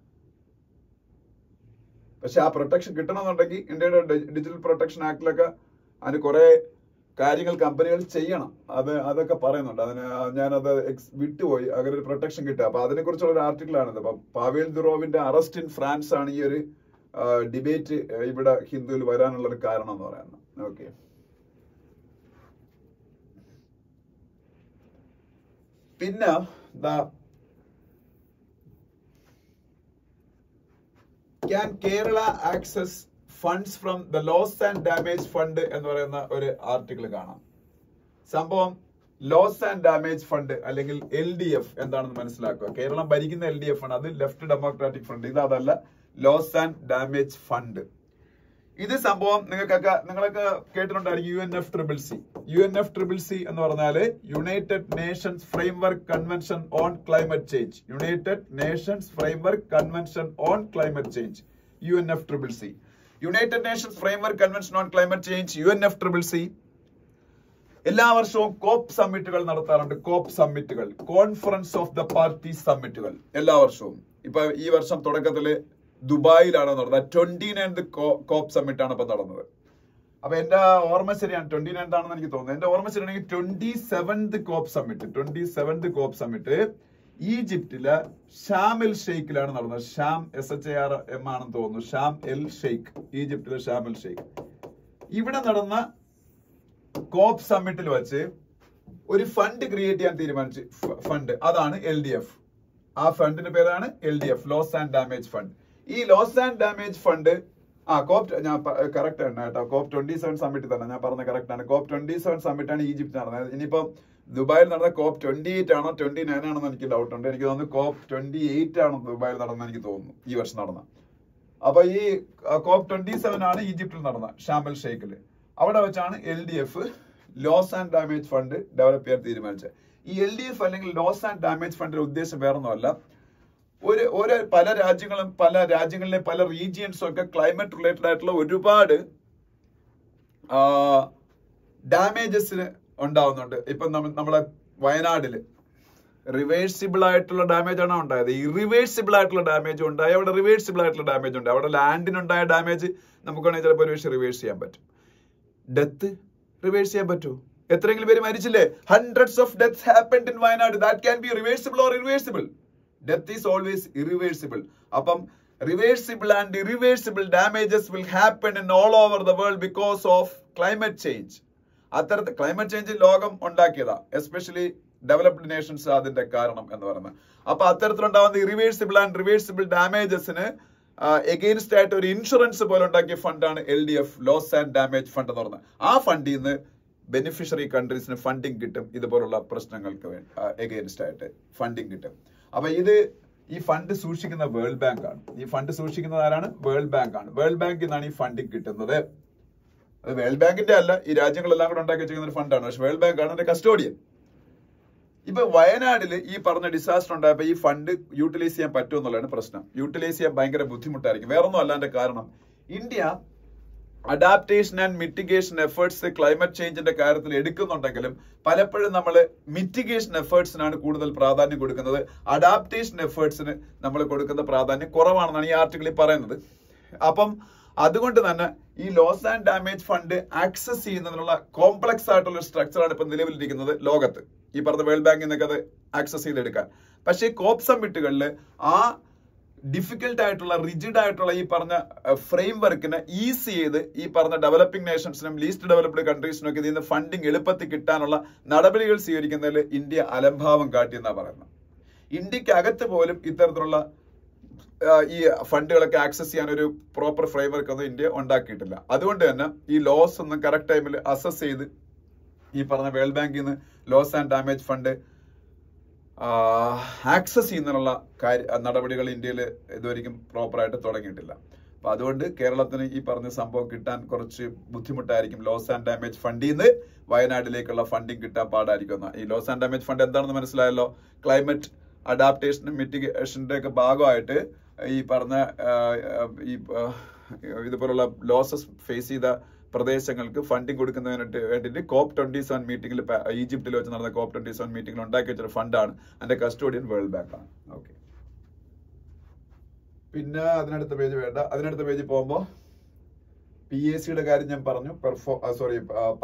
പക്ഷെ ആ പ്രൊട്ടക്ഷൻ കിട്ടണമെന്നുണ്ടെങ്കിൽ ഇന്ത്യയുടെ ഡിജിറ്റൽ പ്രൊട്ടക്ഷൻ ആക്ടിലൊക്കെ അതിന് കുറെ കാര്യങ്ങൾ കമ്പനികൾ ചെയ്യണം അത് അതൊക്കെ പറയുന്നുണ്ട് അതിന് ഞാനത് ex- വിട്ടുപോയി അങ്ങനെ ഒരു പ്രൊട്ടക്ഷൻ കിട്ടുക അപ്പൊ അതിനെ കുറിച്ചുള്ള ഒരു ആർട്ടിക്കിൾ ആണിത് അപ്പൊ പാവേൽ ദുറോവിന്റെ അറസ്റ്റ് ഇൻ ഫ്രാൻസ് ആണ് ഈ ഒരു ഡിബേറ്റ് ഇവിടെ ഹിന്ദുവിൽ വരാനുള്ള ഒരു കാരണം എന്ന് പറയുന്നത് ഓക്കെ പിന്നെ ദാ can Kerala access funds from the loss and damage fund എന്ന് പറയുന്ന ഒരു ആർട്ടിക്കിൾ കാണാം സംഭവം ലോസ് ആൻഡ് ഡാമേജ് ഫണ്ട് അല്ലെങ്കിൽ എൽ ഡി എഫ് എന്താണെന്ന് മനസ്സിലാക്കുക കേരളം ഭരിക്കുന്ന എൽ ഡി എഫ് ആണ് അത് ലെഫ്റ്റ് ഡെമോക്രാറ്റിക് ഫ്രണ്ട് ഇത് അതല്ല ലോസ് ആൻഡ് ഡാമേജ് ഫണ്ട് ഇത് സംഭവം നിങ്ങൾക്കൊക്കെ നിങ്ങളൊക്കെ കേട്ടിട്ടുണ്ടായിരിക്കും U N F triple C U N F triple C എന്ന് പറഞ്ഞാല് United Nations framework convention on climate change United Nations framework convention on climate change U N F triple C United Nations framework convention on climate change U N F triple C എല്ലാ വർഷവും COP സമ്മിറ്റുകൾ നടത്താറുണ്ട് COP സമ്മിറ്റുകൾ conference of the party സമ്മിറ്റുകൾ എല്ലാ വർഷവും ഇപ്പൊ ഈ വർഷം തുടക്കത്തില് ദുബായിലാണ് നടന്നത് ട്വന്റി നയൻത് കോപ്പ് സമ്മിറ്റ് ആണ് ഇപ്പൊ നടന്നത് അപ്പൊ എന്റെ ഓർമ്മ ശരിയാണ് ട്വന്റി നയൻത് ആണെന്ന് എനിക്ക് തോന്നുന്നു എന്റെ ഓർമ്മ ശരിയാണെങ്കിൽ twenty seventh COP summit twenty seventh COP summit ഈജിപ്തിലെ ഷാം എൽ ഷെയ്ഖിലാണ് നടന്നത് Sharm S H A R M ആണെന്ന് തോന്നുന്നു ഷാം എൽ ഷെയ്ഖ് ഈജിപ്തിലെ ഷാം എൽ ഷെയ്ഖ് ഇവിടെ നടന്ന കോപ്പ് സമ്മിറ്റിൽ വെച്ച് ഒരു ഫണ്ട് ക്രിയേറ്റ് ചെയ്യാൻ തീരുമാനിച്ചു ഫണ്ട് അതാണ് എൽ ഡി എഫ് ആ ഫണ്ടിന്റെ പേരാണ് L D F loss and damage fund ഈ ലോസ് ആൻഡ് ഡാമേജ് ഫണ്ട് ആ കോപ്പ് ഞാൻ കറക്റ്റ് ആണ് കേട്ടോ കോപ്പ് ട്വന്റി സെവൻ സമ്മിറ്റ് തന്നെ ഞാൻ പറഞ്ഞ കറക്റ്റ് ആണ് കോപ്പ് ട്വന്റി സെവൻ സമ്മിറ്റ് ആണ് ഈജിപ്ത് നടന്നത് ഇനിയിപ്പം ദുബായിൽ നടന്ന കോപ്പ് ട്വന്റി എയ്റ്റ് ആണോ ട്വന്റി നയൻ ആണോ എന്ന് എനിക്ക് ഡൗട്ട് ഉണ്ട് എനിക്ക് തോന്നുന്നു കോപ്പ് ട്വന്റി എയ്റ്റ് ആണോ ദുബായിൽ നടന്നത് എനിക്ക് തോന്നുന്നു ഈ വർഷം നടന്ന അപ്പൊ ഈ കോപ്പ് ട്വന്റി സെവൻ ആണ് ഈജിപ്തിൽ നടന്ന ഷാമൽ ഷെയ്ഖില് അവിടെ വെച്ചാണ് L D F loss and damage fund develop ചെയ്യാൻ തീരുമാനിച്ചത് ഈ എൽ ഡി എഫ് അല്ലെങ്കിൽ ലോസ് ആൻഡ് ഡാമേജ് ഫണ്ടിന്റെ ഉദ്ദേശം വേറൊന്നുമല്ല ഒരു ഒരു പല രാജ്യങ്ങളും പല രാജ്യങ്ങളിലെ പല റീജിയൻസും ഒക്കെ ക്ലൈമറ്റ് റിലേറ്റഡ് ആയിട്ടുള്ള ഒരുപാട് ഡാമേജസിന് ഉണ്ടാവുന്നുണ്ട് ഇപ്പൊ നമ്മ- നമ്മളെ വയനാടില് റിവേഴ്സിബിൾ ആയിട്ടുള്ള ഡാമേജ് ആണോ ഉണ്ടായത് ഇറിവേഴ്സിബിൾ ആയിട്ടുള്ള ഡാമേജ് ഉണ്ടായി അവിടെ റിവേഴ്സിബിൾ ആയിട്ടുള്ള ഡാമേജ് ഉണ്ട് അവിടെ ലാൻഡിനുണ്ടായ ഡാമേജ് നമുക്ക് വേണമെങ്കിൽ ചിലപ്പോൾ ഒരു പക്ഷേ റിവേഴ്സ് ചെയ്യാൻ പറ്റും ഡെത്ത് റിവേഴ്സ് ചെയ്യാൻ പറ്റുമോ എത്രയെങ്കിലും പേര് മരിച്ചില്ലേ hundreds of deaths happened in Wayanad that can be reversible or irreversible death is always irreversible അപ്പം reversible and irreversible damages will happen in all over the world because of climate change അത്തരത്തിൽ climate change ലോകം ഉണ്ടാക്കിയതാ especially developed Nations അതിന്റെ കാരണം എന്ന് പറയുന്നത് അപ്പൊ അത്തരത്തിലുണ്ടാവുന്ന ഇറിവേഴ്സിബിൾ ആൻഡ് റിവേഴ്സിബിൾ ഡാമേജസിന് എഗെയിൻസ്റ്റ് ആയിട്ട് ഒരു ഇൻഷുറൻസ് പോലെ ഉണ്ടാക്കിയ ഫണ്ടാണ് L D F loss and damage fund എന്ന് പറയുന്നത് ആ ഫണ്ടിൽ നിന്ന് ബെനിഫിഷ്യറി കൺട്രീസിന് ഫണ്ടിങ് കിട്ടും ഇതുപോലുള്ള പ്രശ്നങ്ങൾക്ക് എഗെയിൻസ്റ്റ് ആയിട്ട് ഫണ്ടിങ് കിട്ടും അപ്പൊ ഇത് ഈ ഫണ്ട് സൂക്ഷിക്കുന്ന വേൾഡ് ബാങ്ക് ആണ് ഈ ഫണ്ട് സൂക്ഷിക്കുന്നത് ആരാണ് വേൾഡ് ബാങ്ക് ആണ് വേൾഡ് ബാങ്കിൽ നിന്നാണ് ഈ ഫണ്ടിങ് കിട്ടുന്നത് അത് വേൾഡ് ബാങ്കിന്റെ അല്ല ഈ രാജ്യങ്ങളെല്ലാം കൂടെ ഉണ്ടാക്കി വെച്ചിരിക്കുന്ന ഒരു ഫണ്ടാണ് പക്ഷെ വേൾഡ് ബാങ്ക് ആണ് അതിന്റെ കസ്റ്റോഡിയൻ ഇപ്പൊ വയനാട്ടില് ഈ പറഞ്ഞ ഡിസാസ്റ്റർ ഉണ്ടായപ്പോ ഈ ഫണ്ട് യൂട്ടിലൈസ് ചെയ്യാൻ പറ്റുമോ എന്നുള്ളതാണ് പ്രശ്നം യൂട്ടിലൈസ് ചെയ്യാൻ ഭയങ്കര ബുദ്ധിമുട്ടായിരിക്കും വേറൊന്നും അല്ലാന്റെ കാരണം India adaptation and mitigation efforts climate ചേഞ്ചിന്റെ കാര്യത്തിൽ എടുക്കുന്നുണ്ടെങ്കിലും പലപ്പോഴും നമ്മൾ മിറ്റിഗേഷൻ എഫേർട്സിനാണ് കൂടുതൽ പ്രാധാന്യം കൊടുക്കുന്നത് അഡാപ്റ്റേഷൻ എഫേർട്സിന് നമ്മൾ കൊടുക്കുന്ന പ്രാധാന്യം കുറവാണെന്നാണ് ഈ ആർട്ടിക്കിളിൽ പറയുന്നത് അപ്പം അതുകൊണ്ട് തന്നെ ഈ loss and damage fund access ചെയ്യുന്നതിനുള്ള കോംപ്ലക്സ് ആയിട്ടുള്ള സ്ട്രക്ചറാണ് ഇപ്പൊ നിലവിലിരിക്കുന്നത് ലോകത്ത് ഈ പറഞ്ഞ വേൾഡ് ബാങ്കിൽ നിന്നൊക്കെ അത് ആക്സസ് ചെയ്തെടുക്കാൻ പക്ഷേ കോപ്പ് സമ്മിറ്റുകളിൽ ആ ഡിഫിക്കൽട്ട് ആയിട്ടുള്ള റിജിഡ് ആയിട്ടുള്ള ഈ പറഞ്ഞ ഫ്രെയിം വർക്കിനെ ഈസി ചെയ്ത് ഈ പറഞ്ഞ ഡെവലപ്പിംഗ് നേഷൻസിനും ലീസ്റ്റ് ഡെവലപ്ഡ് കൺട്രീസിനും ഒക്കെ ഇതിൽ നിന്ന് ഫണ്ടിങ് എളുപ്പത്തിൽ കിട്ടാനുള്ള നടപടികൾ സ്വീകരിക്കുന്നതിൽ ഇന്ത്യ അലംഭാവം കാട്ടിയെന്നാണ് പറയുന്നത് ഇന്ത്യക്ക് അകത്ത് പോലും ഇത്തരത്തിലുള്ള ആ, ഈ ഫണ്ടുകളൊക്കെ ആക്സസ് ചെയ്യാൻ ഒരു പ്രോപ്പർ ഫ്രെയിംവർക്ക് ഒന്നും ഇന്ത്യ ഉണ്ടാക്കിയിട്ടില്ല അതുകൊണ്ട് തന്നെ ഈ ലോസ് ഒന്നും കറക്റ്റ് ടൈമിൽ അസസ് ചെയ്ത് ഈ പറഞ്ഞ വേൾഡ് ബാങ്കിൽ നിന്ന് loss and damage fund access ചെയ്യുന്നതിനുള്ള കാര്യ നടപടികൾ ഇന്ത്യയിൽ ഇതുവരെയും പ്രോപ്പറായിട്ട് തുടങ്ങിയിട്ടില്ല അപ്പൊ അതുകൊണ്ട് കേരളത്തിന് ഈ പറഞ്ഞ സംഭവം കിട്ടാൻ കുറച്ച് ബുദ്ധിമുട്ടായിരിക്കും ലോസ് ആൻഡ് ഡാമേജ് ഫണ്ടിൽ നിന്ന് വയനാട്ടിലേക്കുള്ള ഫണ്ടിങ് കിട്ടാൻ പാടായിരിക്കും എന്ന്. ഈ ലോസ് ആൻഡ് ഡാമേജ് ഫണ്ട് എന്താണെന്ന് മനസ്സിലായല്ലോ ക്ലൈമറ്റ് അഡാപ്റ്റേഷനും മിറ്റിഗേഷന്റെ ഒക്കെ ഭാഗമായിട്ട് ഈ പറഞ്ഞ ആ, ആ, ഈ ആ, ഇതുപോലുള്ള ലോസസ് ഫേസ് ചെയ്ത പ്രദേശങ്ങൾക്ക് ഫണ്ടിങ് കൊടുക്കുന്നതിനായിട്ട് വേണ്ടിയിട്ട് കോപ്പ് ട്വന്റി സെവൻ മീറ്റിംഗിൽ ഈജിപ്തിൽ വെച്ച് നടന്ന കോപ്പ് ട്വന്റി സെവൻ മീറ്റിംഗിൽ ഉണ്ടാക്കി വെച്ചൊരു ഫണ്ടാണ് അതിന്റെ കസ്റ്റോഡിയൻ വേൾഡ് ബാങ്ക് ആണ് ഓക്കെ പിന്നെ അതിനടുത്ത പേജ് വേണ്ട അതിനടുത്ത പേജ് പോകുമ്പോൾ പി എസ് സിയുടെ കാര്യം ഞാൻ പറഞ്ഞു പെർഫോ സോറി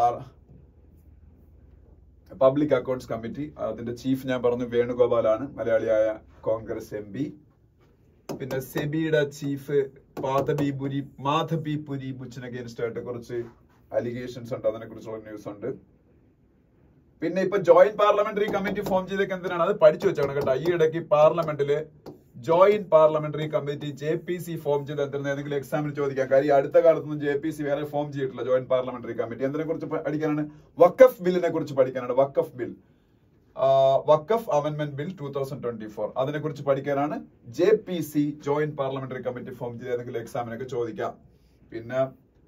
പബ്ലിക് അക്കൗണ്ട്സ് കമ്മിറ്റി അതിന്റെ ചീഫ് ഞാൻ പറഞ്ഞു വേണുഗോപാലാണ് മലയാളിയായ കോൺഗ്രസ് എം പി പിന്നെ സെബിയുടെ ചീഫ് മാധബി പുരി മാധബി പുരി ബുച്ചിന് അഗേൻസ്റ്റ് ആയിട്ട് കുറച്ച് അലിഗേഷൻസ് ഉണ്ട് അതിനെ കുറിച്ചുള്ള ന്യൂസ് ഉണ്ട് പിന്നെ ഇപ്പൊ ജോയിന്റ് പാർലമെന്ററി കമ്മിറ്റി ഫോം ചെയ്തൊക്കെ എന്തിനാണ് അത് പഠിച്ചു വെച്ചാണ് കേട്ടോ ഈ ഇടയ്ക്ക് പാർലമെന്റില് joint parliamentary committee J P C form ചെയ്ത് എന്തിനാണ് ഏതെങ്കിലും എക്സാമിന് ചോദിക്കാം കാര്യം ഈ അടുത്ത കാലത്തൊന്നും ജെ പി സി വേറെ ഫോം ചെയ്തിട്ടില്ല ജോയിന്റ് പാർലമെന്ററി കമ്മിറ്റി എന്തിനെ കുറിച്ച് പഠിക്കാനാണ് വക്കഫ് ബില്ലിനെ കുറിച്ച് പഠിക്കാനാണ് Waqf bill Waqf amendment bill two thousand twenty four അതിനെ കുറിച്ച് പഠിക്കാനാണ് J P C joint parliamentary committee form ചെയ്ത് ഏതെങ്കിലും എക്സാമിനൊക്കെ ചോദിക്കാം പിന്നെ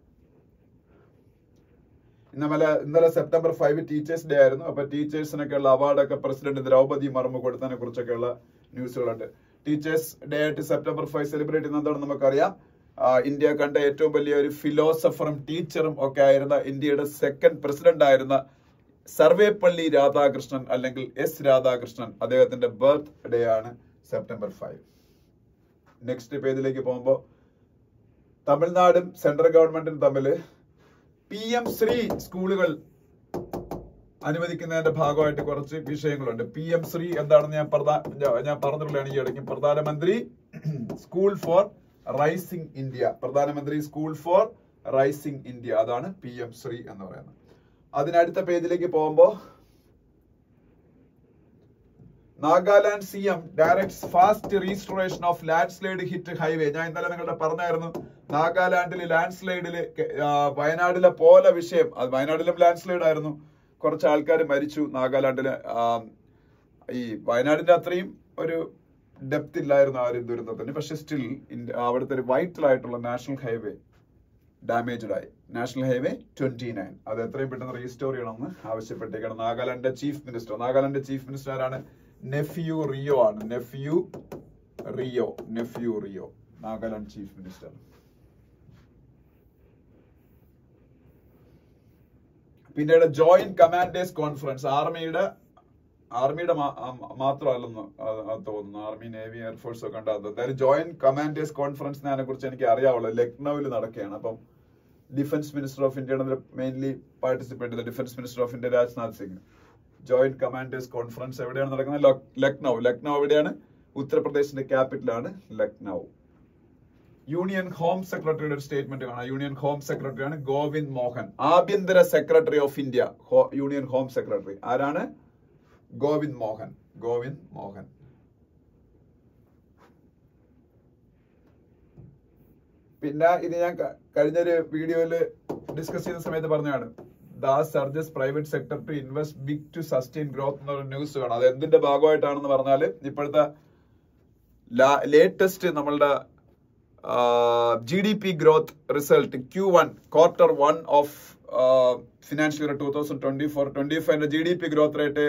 ഇന്നലെ ഇന്നലെ സെപ്റ്റംബർ ഫൈവ് ടീച്ചേഴ്സ് ഡേ ആയിരുന്നു അപ്പൊ ടീച്ചേഴ്സിനൊക്കെ ഉള്ള അവാർഡൊക്കെ പ്രസിഡന്റ് ദ്രൗപതി മുർമു കൊടുത്തതിനെ കുറിച്ചൊക്കെയുള്ള ന്യൂസുകളുണ്ട് ടീച്ചേഴ്സ് ഡേ ആയിട്ട് സെപ്റ്റംബർ ഫൈവ് സെലിബ്രേറ്റ് ചെയ്യുന്നത് എന്താണെന്ന് നമുക്കറിയാം ആ, ഇന്ത്യ കണ്ട ഏറ്റവും വലിയ ഒരു ഫിലോസഫറും ടീച്ചറും ഒക്കെ ആയിരുന്ന ഇന്ത്യയുടെ സെക്കൻഡ് പ്രസിഡന്റ് ആയിരുന്ന സർവേപ്പള്ളി രാധാകൃഷ്ണൻ അല്ലെങ്കിൽ എസ് രാധാകൃഷ്ണൻ അദ്ദേഹത്തിന്റെ ബർത്ത് ഡേ ആണ് സെപ്റ്റംബർ ഫൈവ് നെക്സ്റ്റ് പേജിലേക്ക് പോകുമ്പോൾ തമിഴ്നാടും സെൻട്രൽ ഗവൺമെന്റും തമ്മിൽ പി എം ശ്രീ സ്കൂളുകൾ അനുവദിക്കുന്നതിന്റെ ഭാഗമായിട്ട് കുറച്ച് വിഷയങ്ങളുണ്ട് പി എം ശ്രീ എന്താണെന്ന് ഞാൻ പ്രധാ- ഞാൻ- ഞാൻ പറഞ്ഞിട്ടുള്ളതാണ് ഈ ഇടയ്ക്ക് Pradhan Mantri school for rising India Pradhan Mantri school for rising India അതാണ് പി എം ശ്രീ എന്ന് പറയുന്നത് അതിനടുത്ത പേജിലേക്ക് പോകുമ്പോ Nagaland C M directs fast restoration of landslide hit highway ഞാൻ ഇന്നലെ നിങ്ങളുടെ പറഞ്ഞായിരുന്നു നാഗാലാൻഡിൽ ലാൻഡ് സ്ലൈഡിൽ വയനാടിലെ പോലെ വിഷയം അത് വയനാട്ടിലും ലാൻഡ് സ്ലൈഡ് ആയിരുന്നു കുറച്ച് ആൾക്കാർ മരിച്ചു നാഗാലാൻഡില് ആ, ഈ വയനാടിന്റെ അത്രയും ഒരു ഡെപ്ത് ഇല്ലായിരുന്നു ആ ഒരു ദുരന്തത്തിന് പക്ഷെ സ്റ്റിൽ അവിടുത്തെ ഒരു വൈറ്റൽ ആയിട്ടുള്ള നാഷണൽ ഹൈവേ ഡാമേജ്ഡ് ആയി നാഷണൽ ഹൈവേ ട്വന്റി നയൻ അത് എത്രയും പെട്ടെന്ന് റീസ്റ്റോർ ചെയ്യണമെന്ന് ആവശ്യപ്പെട്ടേക്കാണ് നാഗാലാൻഡിന്റെ ചീഫ് മിനിസ്റ്റർ നാഗാലാൻഡിന്റെ ചീഫ് മിനിസ്റ്റർ ആരാണ് നെഫ്യൂ റിയോ ആണ് നെഫ്യൂ റിയോ നെഫ്യൂ റിയോ നാഗാലാൻഡ് ചീഫ് മിനിസ്റ്റർ പിന്നീട് ജോയിന്റ് കമാൻഡേഴ്സ് കോൺഫറൻസ് ആർമിയുടെ ആർമിയുടെ മാ- ആ, മാത്രമല്ലെന്ന് അത് അത് തോന്നുന്നു ആർമി നേവി എയർഫോഴ്സ് ഒക്കെ ഉണ്ടാകുന്നത് എന്തായാലും ജോയിന്റ് കമാൻഡേഴ്സ് കോൺഫറൻസിനെ അതിനെ കുറിച്ച് എനിക്ക് അറിയാവുള്ളൂ ലക്നൌവിൽ നടക്കുകയാണ് അപ്പം ഡിഫൻസ് മിനിസ്റ്റർ ഓഫ് ഇന്ത്യയുടെ മെയിൻലി പാർട്ടിസിപ്പേറ്റ് ചെയ്ത defence minister of India Rajnath Singh joint commanders conference എവിടെയാണ് നടക്കുന്നത് ലക്- ലക്നൗ ലക്നൗ എവിടെയാണ് ഉത്തർപ്രദേശിന്റെ ക്യാപിറ്റലാണ് ലക്നൗ യൂണിയൻ ഹോം സെക്രട്ടറിയുടെ ഒരു സ്റ്റേറ്റ്മെന്റ് കാണാം യൂണിയൻ ഹോം സെക്രട്ടറിയാണ് ഗോവിന്ദ് മോഹൻ ആഭ്യന്തര സെക്രട്ടറി ഓഫ് ഇന്ത്യ ഹോ- യൂണിയൻ ഹോം സെക്രട്ടറി ആരാണ് ഗോവിന്ദ് മോഹൻ ഗോവിന്ദ് മോഹൻ പിന്നെ ഇത് ഞാൻ ക- കഴിഞ്ഞൊരു വീഡിയോയിൽ ഡിസ്കസ് ചെയ്യുന്ന സമയത്ത് പറഞ്ഞതാണ് Das surges private sector to invest big to sustain growth എന്നൊരു ന്യൂസ് വേണം അത് എന്തിന്റെ ഭാഗമായിട്ടാണെന്ന് പറഞ്ഞാൽ ഇപ്പോഴത്തെ ലേറ്റസ്റ്റ് നമ്മളുടെ G D P growth result Q one quarter one of financial year two thousand twenty four twenty ഫൈവിന്റെ G D P growth rate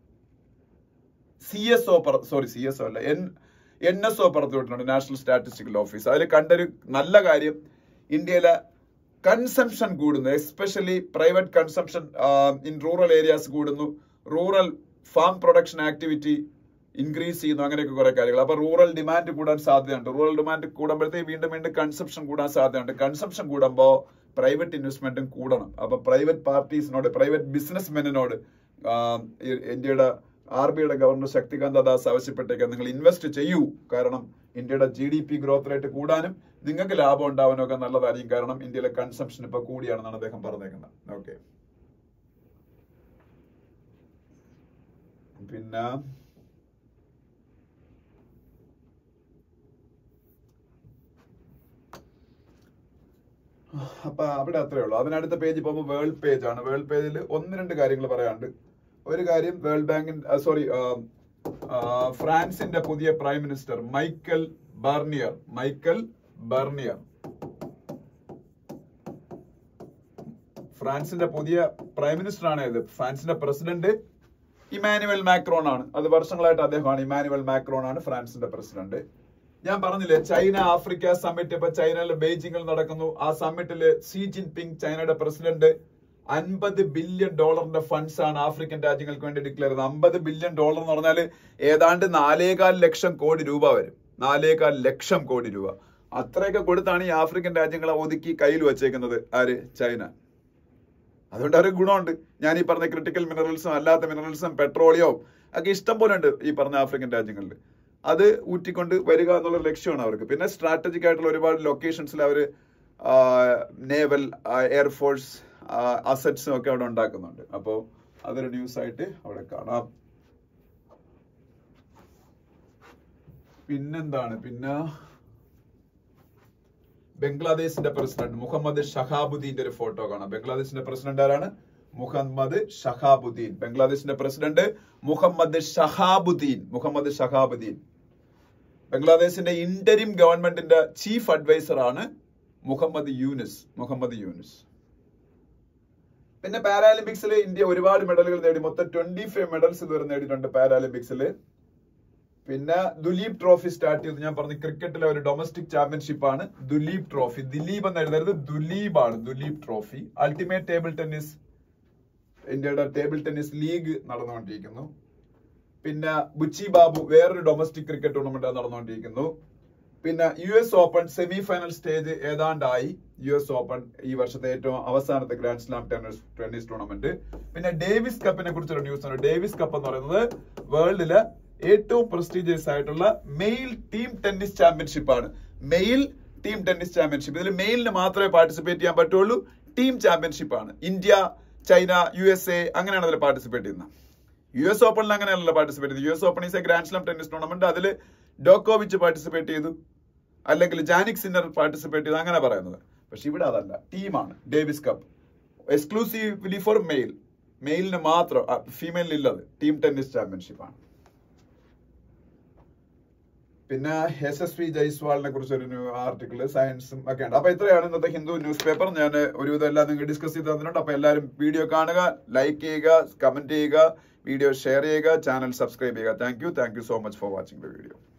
C S O sorry C S O അല്ല N N S O പുറത്തുവിട്ടിട്ടുണ്ട് national statistical office അതിൽ കണ്ടൊരു നല്ല കാര്യം ഇന്ത്യയിലെ consumption കൂടുന്നു especially private consumption in rural areas കൂടുന്നു rural farm production activity increase ചെയ്യുന്നു അങ്ങനെയൊക്കെ കുറെ കാര്യങ്ങൾ അപ്പൊ റൂറൽ ഡിമാൻഡ് കൂടാൻ സാധ്യതയുണ്ട് റൂറൽ ഡിമാൻഡ് കൂടുമ്പോഴത്തേക്ക് വീണ്ടും വീണ്ടും കൺസംഷൻ കൂടാൻ സാധ്യതയുണ്ട് കൺസംഷൻ കൂടുമ്പോൾ പ്രൈവറ്റ് ഇൻവെസ്റ്റ്മെന്റും കൂടണം അപ്പൊ പ്രൈവറ്റ് പാർട്ടീസിനോട് പ്രൈവറ്റ് ബിസിനസ്മെന്നിനോട് ഇന്ത്യയുടെ ആർ ബിയുടെ ഗവർണർ ശക്തികാന്ത ദാസ് ആവശ്യപ്പെട്ടേക്ക് നിങ്ങൾ ഇൻവെസ്റ്റ് ചെയ്യൂ കാരണം ഇന്ത്യയുടെ G D P growth rate കൂടാനും നിങ്ങൾക്ക് ലാഭം ഉണ്ടാവാനും ഒക്കെ നല്ലതായിരിക്കും കാരണം ഇന്ത്യയിലെ കൺസംഷൻ ഇപ്പൊ കൂടിയാണെന്നാണ് അദ്ദേഹം പറഞ്ഞേക്കുന്നത് ഓക്കെ പിന്നെ അപ്പൊ അവിടെ അത്രേ ഉള്ളൂ അതിനടുത്ത പേജ് പോകുമ്പോൾ വേൾഡ് പേജ് ആണ് വേൾഡ് പേജിൽ ഒന്ന് രണ്ട് കാര്യങ്ങൾ പറയാനുണ്ട് ഒരു കാര്യം വേൾഡ് ബാങ്കിൻ സോറി ഫ്രാൻസിന്റെ പുതിയ prime minister Michel Barnier Michel Barnier ഫ്രാൻസിന്റെ പുതിയ പ്രൈം മിനിസ്റ്റർ ആണ് ഇത് ഫ്രാൻസിന്റെ പ്രസിഡന്റ് ഇമാനുവൽ മാക്രോൺ ആണ് അത് വർഷങ്ങളായിട്ട് അദ്ദേഹമാണ് ഇമാനുവൽ മാക്രോൺ ആണ് ഫ്രാൻസിന്റെ പ്രസിഡന്റ് ഞാൻ പറഞ്ഞില്ലേ ചൈന ആഫ്രിക്ക സമ്മിറ്റ് ഇപ്പൊ ചൈനയിലെ ബെയ്ജിങ്ങിൽ നടക്കുന്നു ആ സമ്മിറ്റില് സി ജിൻപിങ് ചൈനയുടെ പ്രസിഡന്റ് അൻപത് ബില്യൺ ഡോളറിന്റെ ഫണ്ട്സ് ആണ് ആഫ്രിക്കൻ രാജ്യങ്ങൾക്ക് വേണ്ടി ഡിക്ലെയർ ചെയ്തത് അമ്പത് ബില്യൺ ഡോളർ എന്ന് പറഞ്ഞാൽ ഏതാണ്ട് നാലേകാൽ ലക്ഷം കോടി രൂപ വരും നാലേകാൽ ലക്ഷം കോടി രൂപ അത്രയൊക്കെ കൊടുത്താണ് ഈ ആഫ്രിക്കൻ രാജ്യങ്ങളെ ഒതുക്കി കയ്യിൽ വെച്ചേക്കുന്നത് ആര് ചൈന അതുകൊണ്ട് ഒരു ഗുണമുണ്ട് ഞാൻ ഈ പറഞ്ഞ ക്രിട്ടിക്കൽ മിനറൽസും അല്ലാത്ത മിനറൽസും പെട്രോളിയവും ഒക്കെ ഇഷ്ടം പോലെ ഉണ്ട് ഈ പറഞ്ഞ ആഫ്രിക്കൻ രാജ്യങ്ങളിൽ അത് ഊറ്റിക്കൊണ്ട് വരിക എന്നുള്ള ലക്ഷ്യമാണ് അവർക്ക് പിന്നെ സ്ട്രാറ്റജിക് ആയിട്ടുള്ള ഒരുപാട് ലൊക്കേഷൻസിൽ അവർ നേവൽ എയർഫോഴ്സ് അസറ്റ്സും ഒക്കെ അവിടെ ഉണ്ടാക്കുന്നുണ്ട് അപ്പോൾ അതൊരു ന്യൂസ് ആയിട്ട് അവിടെ കാണാം പിന്നെന്താണ് പിന്നെ ബംഗ്ലാദേശിന്റെ പ്രസിഡന്റ് മുഹമ്മദ് ഷഹാബുദ്ദീന്റെ ഒരു ഫോട്ടോ കാണാം ബംഗ്ലാദേശിന്റെ പ്രസിഡന്റ് ആരാണ് മുഹമ്മദ് ഷഹാബുദ്ദീൻ ബംഗ്ലാദേശിന്റെ പ്രസിഡന്റ് മുഹമ്മദ് ഷഹാബുദ്ദീൻ മുഹമ്മദ് ഷഹാബുദ്ദീൻ ബംഗ്ലാദേശിന്റെ ഇന്റരിം ഗവൺമെന്റിന്റെ ചീഫ് അഡ്വൈസർ ആണ് മുഹമ്മദ് യൂനിസ് മുഹമ്മദ് യൂനിസ് പിന്നെ പാരാലിമ്പിക്സിൽ ഇന്ത്യ ഒരുപാട് മെഡലുകൾ നേടി മൊത്തം ട്വന്റി ഫൈവ് മെഡൽസ് ഇതുവരെ നേടിയിട്ടുണ്ട് പാരാലിമ്പിക്സിൽ പിന്നെ ദുലീപ് ട്രോഫി സ്റ്റാർട്ട് ചെയ്ത് ഞാൻ പറഞ്ഞു ക്രിക്കറ്റിലെ ഒരു ഡൊമസ്റ്റിക് ചാമ്പ്യൻഷിപ്പ് ആണ് ദുലീപ് ട്രോഫി ദിലീപ് എന്ന് എഴുതരുത് ദുലീപ് ആണ് Duleep trophy ultimate table tennis ഇന്ത്യയുടെ ടേബിൾ ടെന്നീസ് ലീഗ് നടന്നുകൊണ്ടിരിക്കുന്നു പിന്നെ ബുച്ചി ബാബു വേറൊരു ഡൊമസ്റ്റിക് ക്രിക്കറ്റ് ടൂർണമെന്റ് നടന്നുകൊണ്ടിരിക്കുന്നു പിന്നെ U S open semi final stage ഏതാണ്ടായി യു എസ് ഓപ്പൺ ഈ വർഷത്തെ ഏറ്റവും അവസാനത്തെ grand slam tennis tennis tournament പിന്നെ ഡേവിസ് കപ്പിനെ കുറിച്ചൊരു ന്യൂസ് ഉണ്ട് ഡേവിസ് കപ്പ് എന്ന് പറയുന്നത് വേൾഡിലെ ഏറ്റവും പ്രസ്റ്റീജിയസ് ആയിട്ടുള്ള മെയിൽ ടീം ടെന്നീസ് ചാമ്പ്യൻഷിപ്പ് ആണ് മെയിൽ ടീം ടെന്നീസ് ചാമ്പ്യൻഷിപ്പ് ഇതിൽ മെയിലിന് മാത്രമേ പാർട്ടിസിപ്പേറ്റ് ചെയ്യാൻ പറ്റുള്ളൂ ടീം ചാമ്പ്യൻഷിപ്പ് ആണ് India China U S A അങ്ങനെയാണ് അതിൽ പാർട്ടിസിപ്പേറ്റ് ചെയ്യുന്നത് യു എസ് ഓപ്പണിൽ അങ്ങനെയല്ല പാർട്ടിസിപ്പേറ്റ് ചെയ്തത് U S open is a grand slam tennis tournament അതിൽ ഡോക്കോവിച്ച് പാർട്ടിസിപ്പേറ്റ് ചെയ്തു അല്ലെങ്കിൽ ജാനിക് സിന്നർ പാർട്ടിസിപ്പേറ്റ് ചെയ്തു അങ്ങനെ പറയുന്നത് പക്ഷെ ഇവിടെ അതല്ല ടീമാണ് Davis cup exclusively for male മെയിലിന് മാത്രം ഫീമെയിലിന് ഇല്ലത് ടീം ടെന്നീസ് ചാമ്പ്യൻഷിപ്പ് ആണ് പിന്നെ എസ് എസ് പി ജയ്സ്വാളിനെ കുറിച്ച് ഒരു ആർട്ടിക്കിൾ സയൻസും ഒക്കെ ഉണ്ട് അപ്പൊ ഇത്രയാണ് ഇന്നത്തെ ഹിന്ദു ന്യൂസ് പേപ്പർ ഞാൻ ഒരുവിധം എല്ലാം നിങ്ങൾ ഡിസ്കസ് ചെയ്ത് തന്നിട്ടുണ്ട് അപ്പൊ എല്ലാവരും വീഡിയോ കാണുക ലൈക്ക് ചെയ്യുക കമന്റ് ചെയ്യുക വീഡിയോ ഷെയർ ചെയ്യുക ചാനൽ സബ്സ്ക്രൈബ് ചെയ്യുക thank you thank you so much for watching the video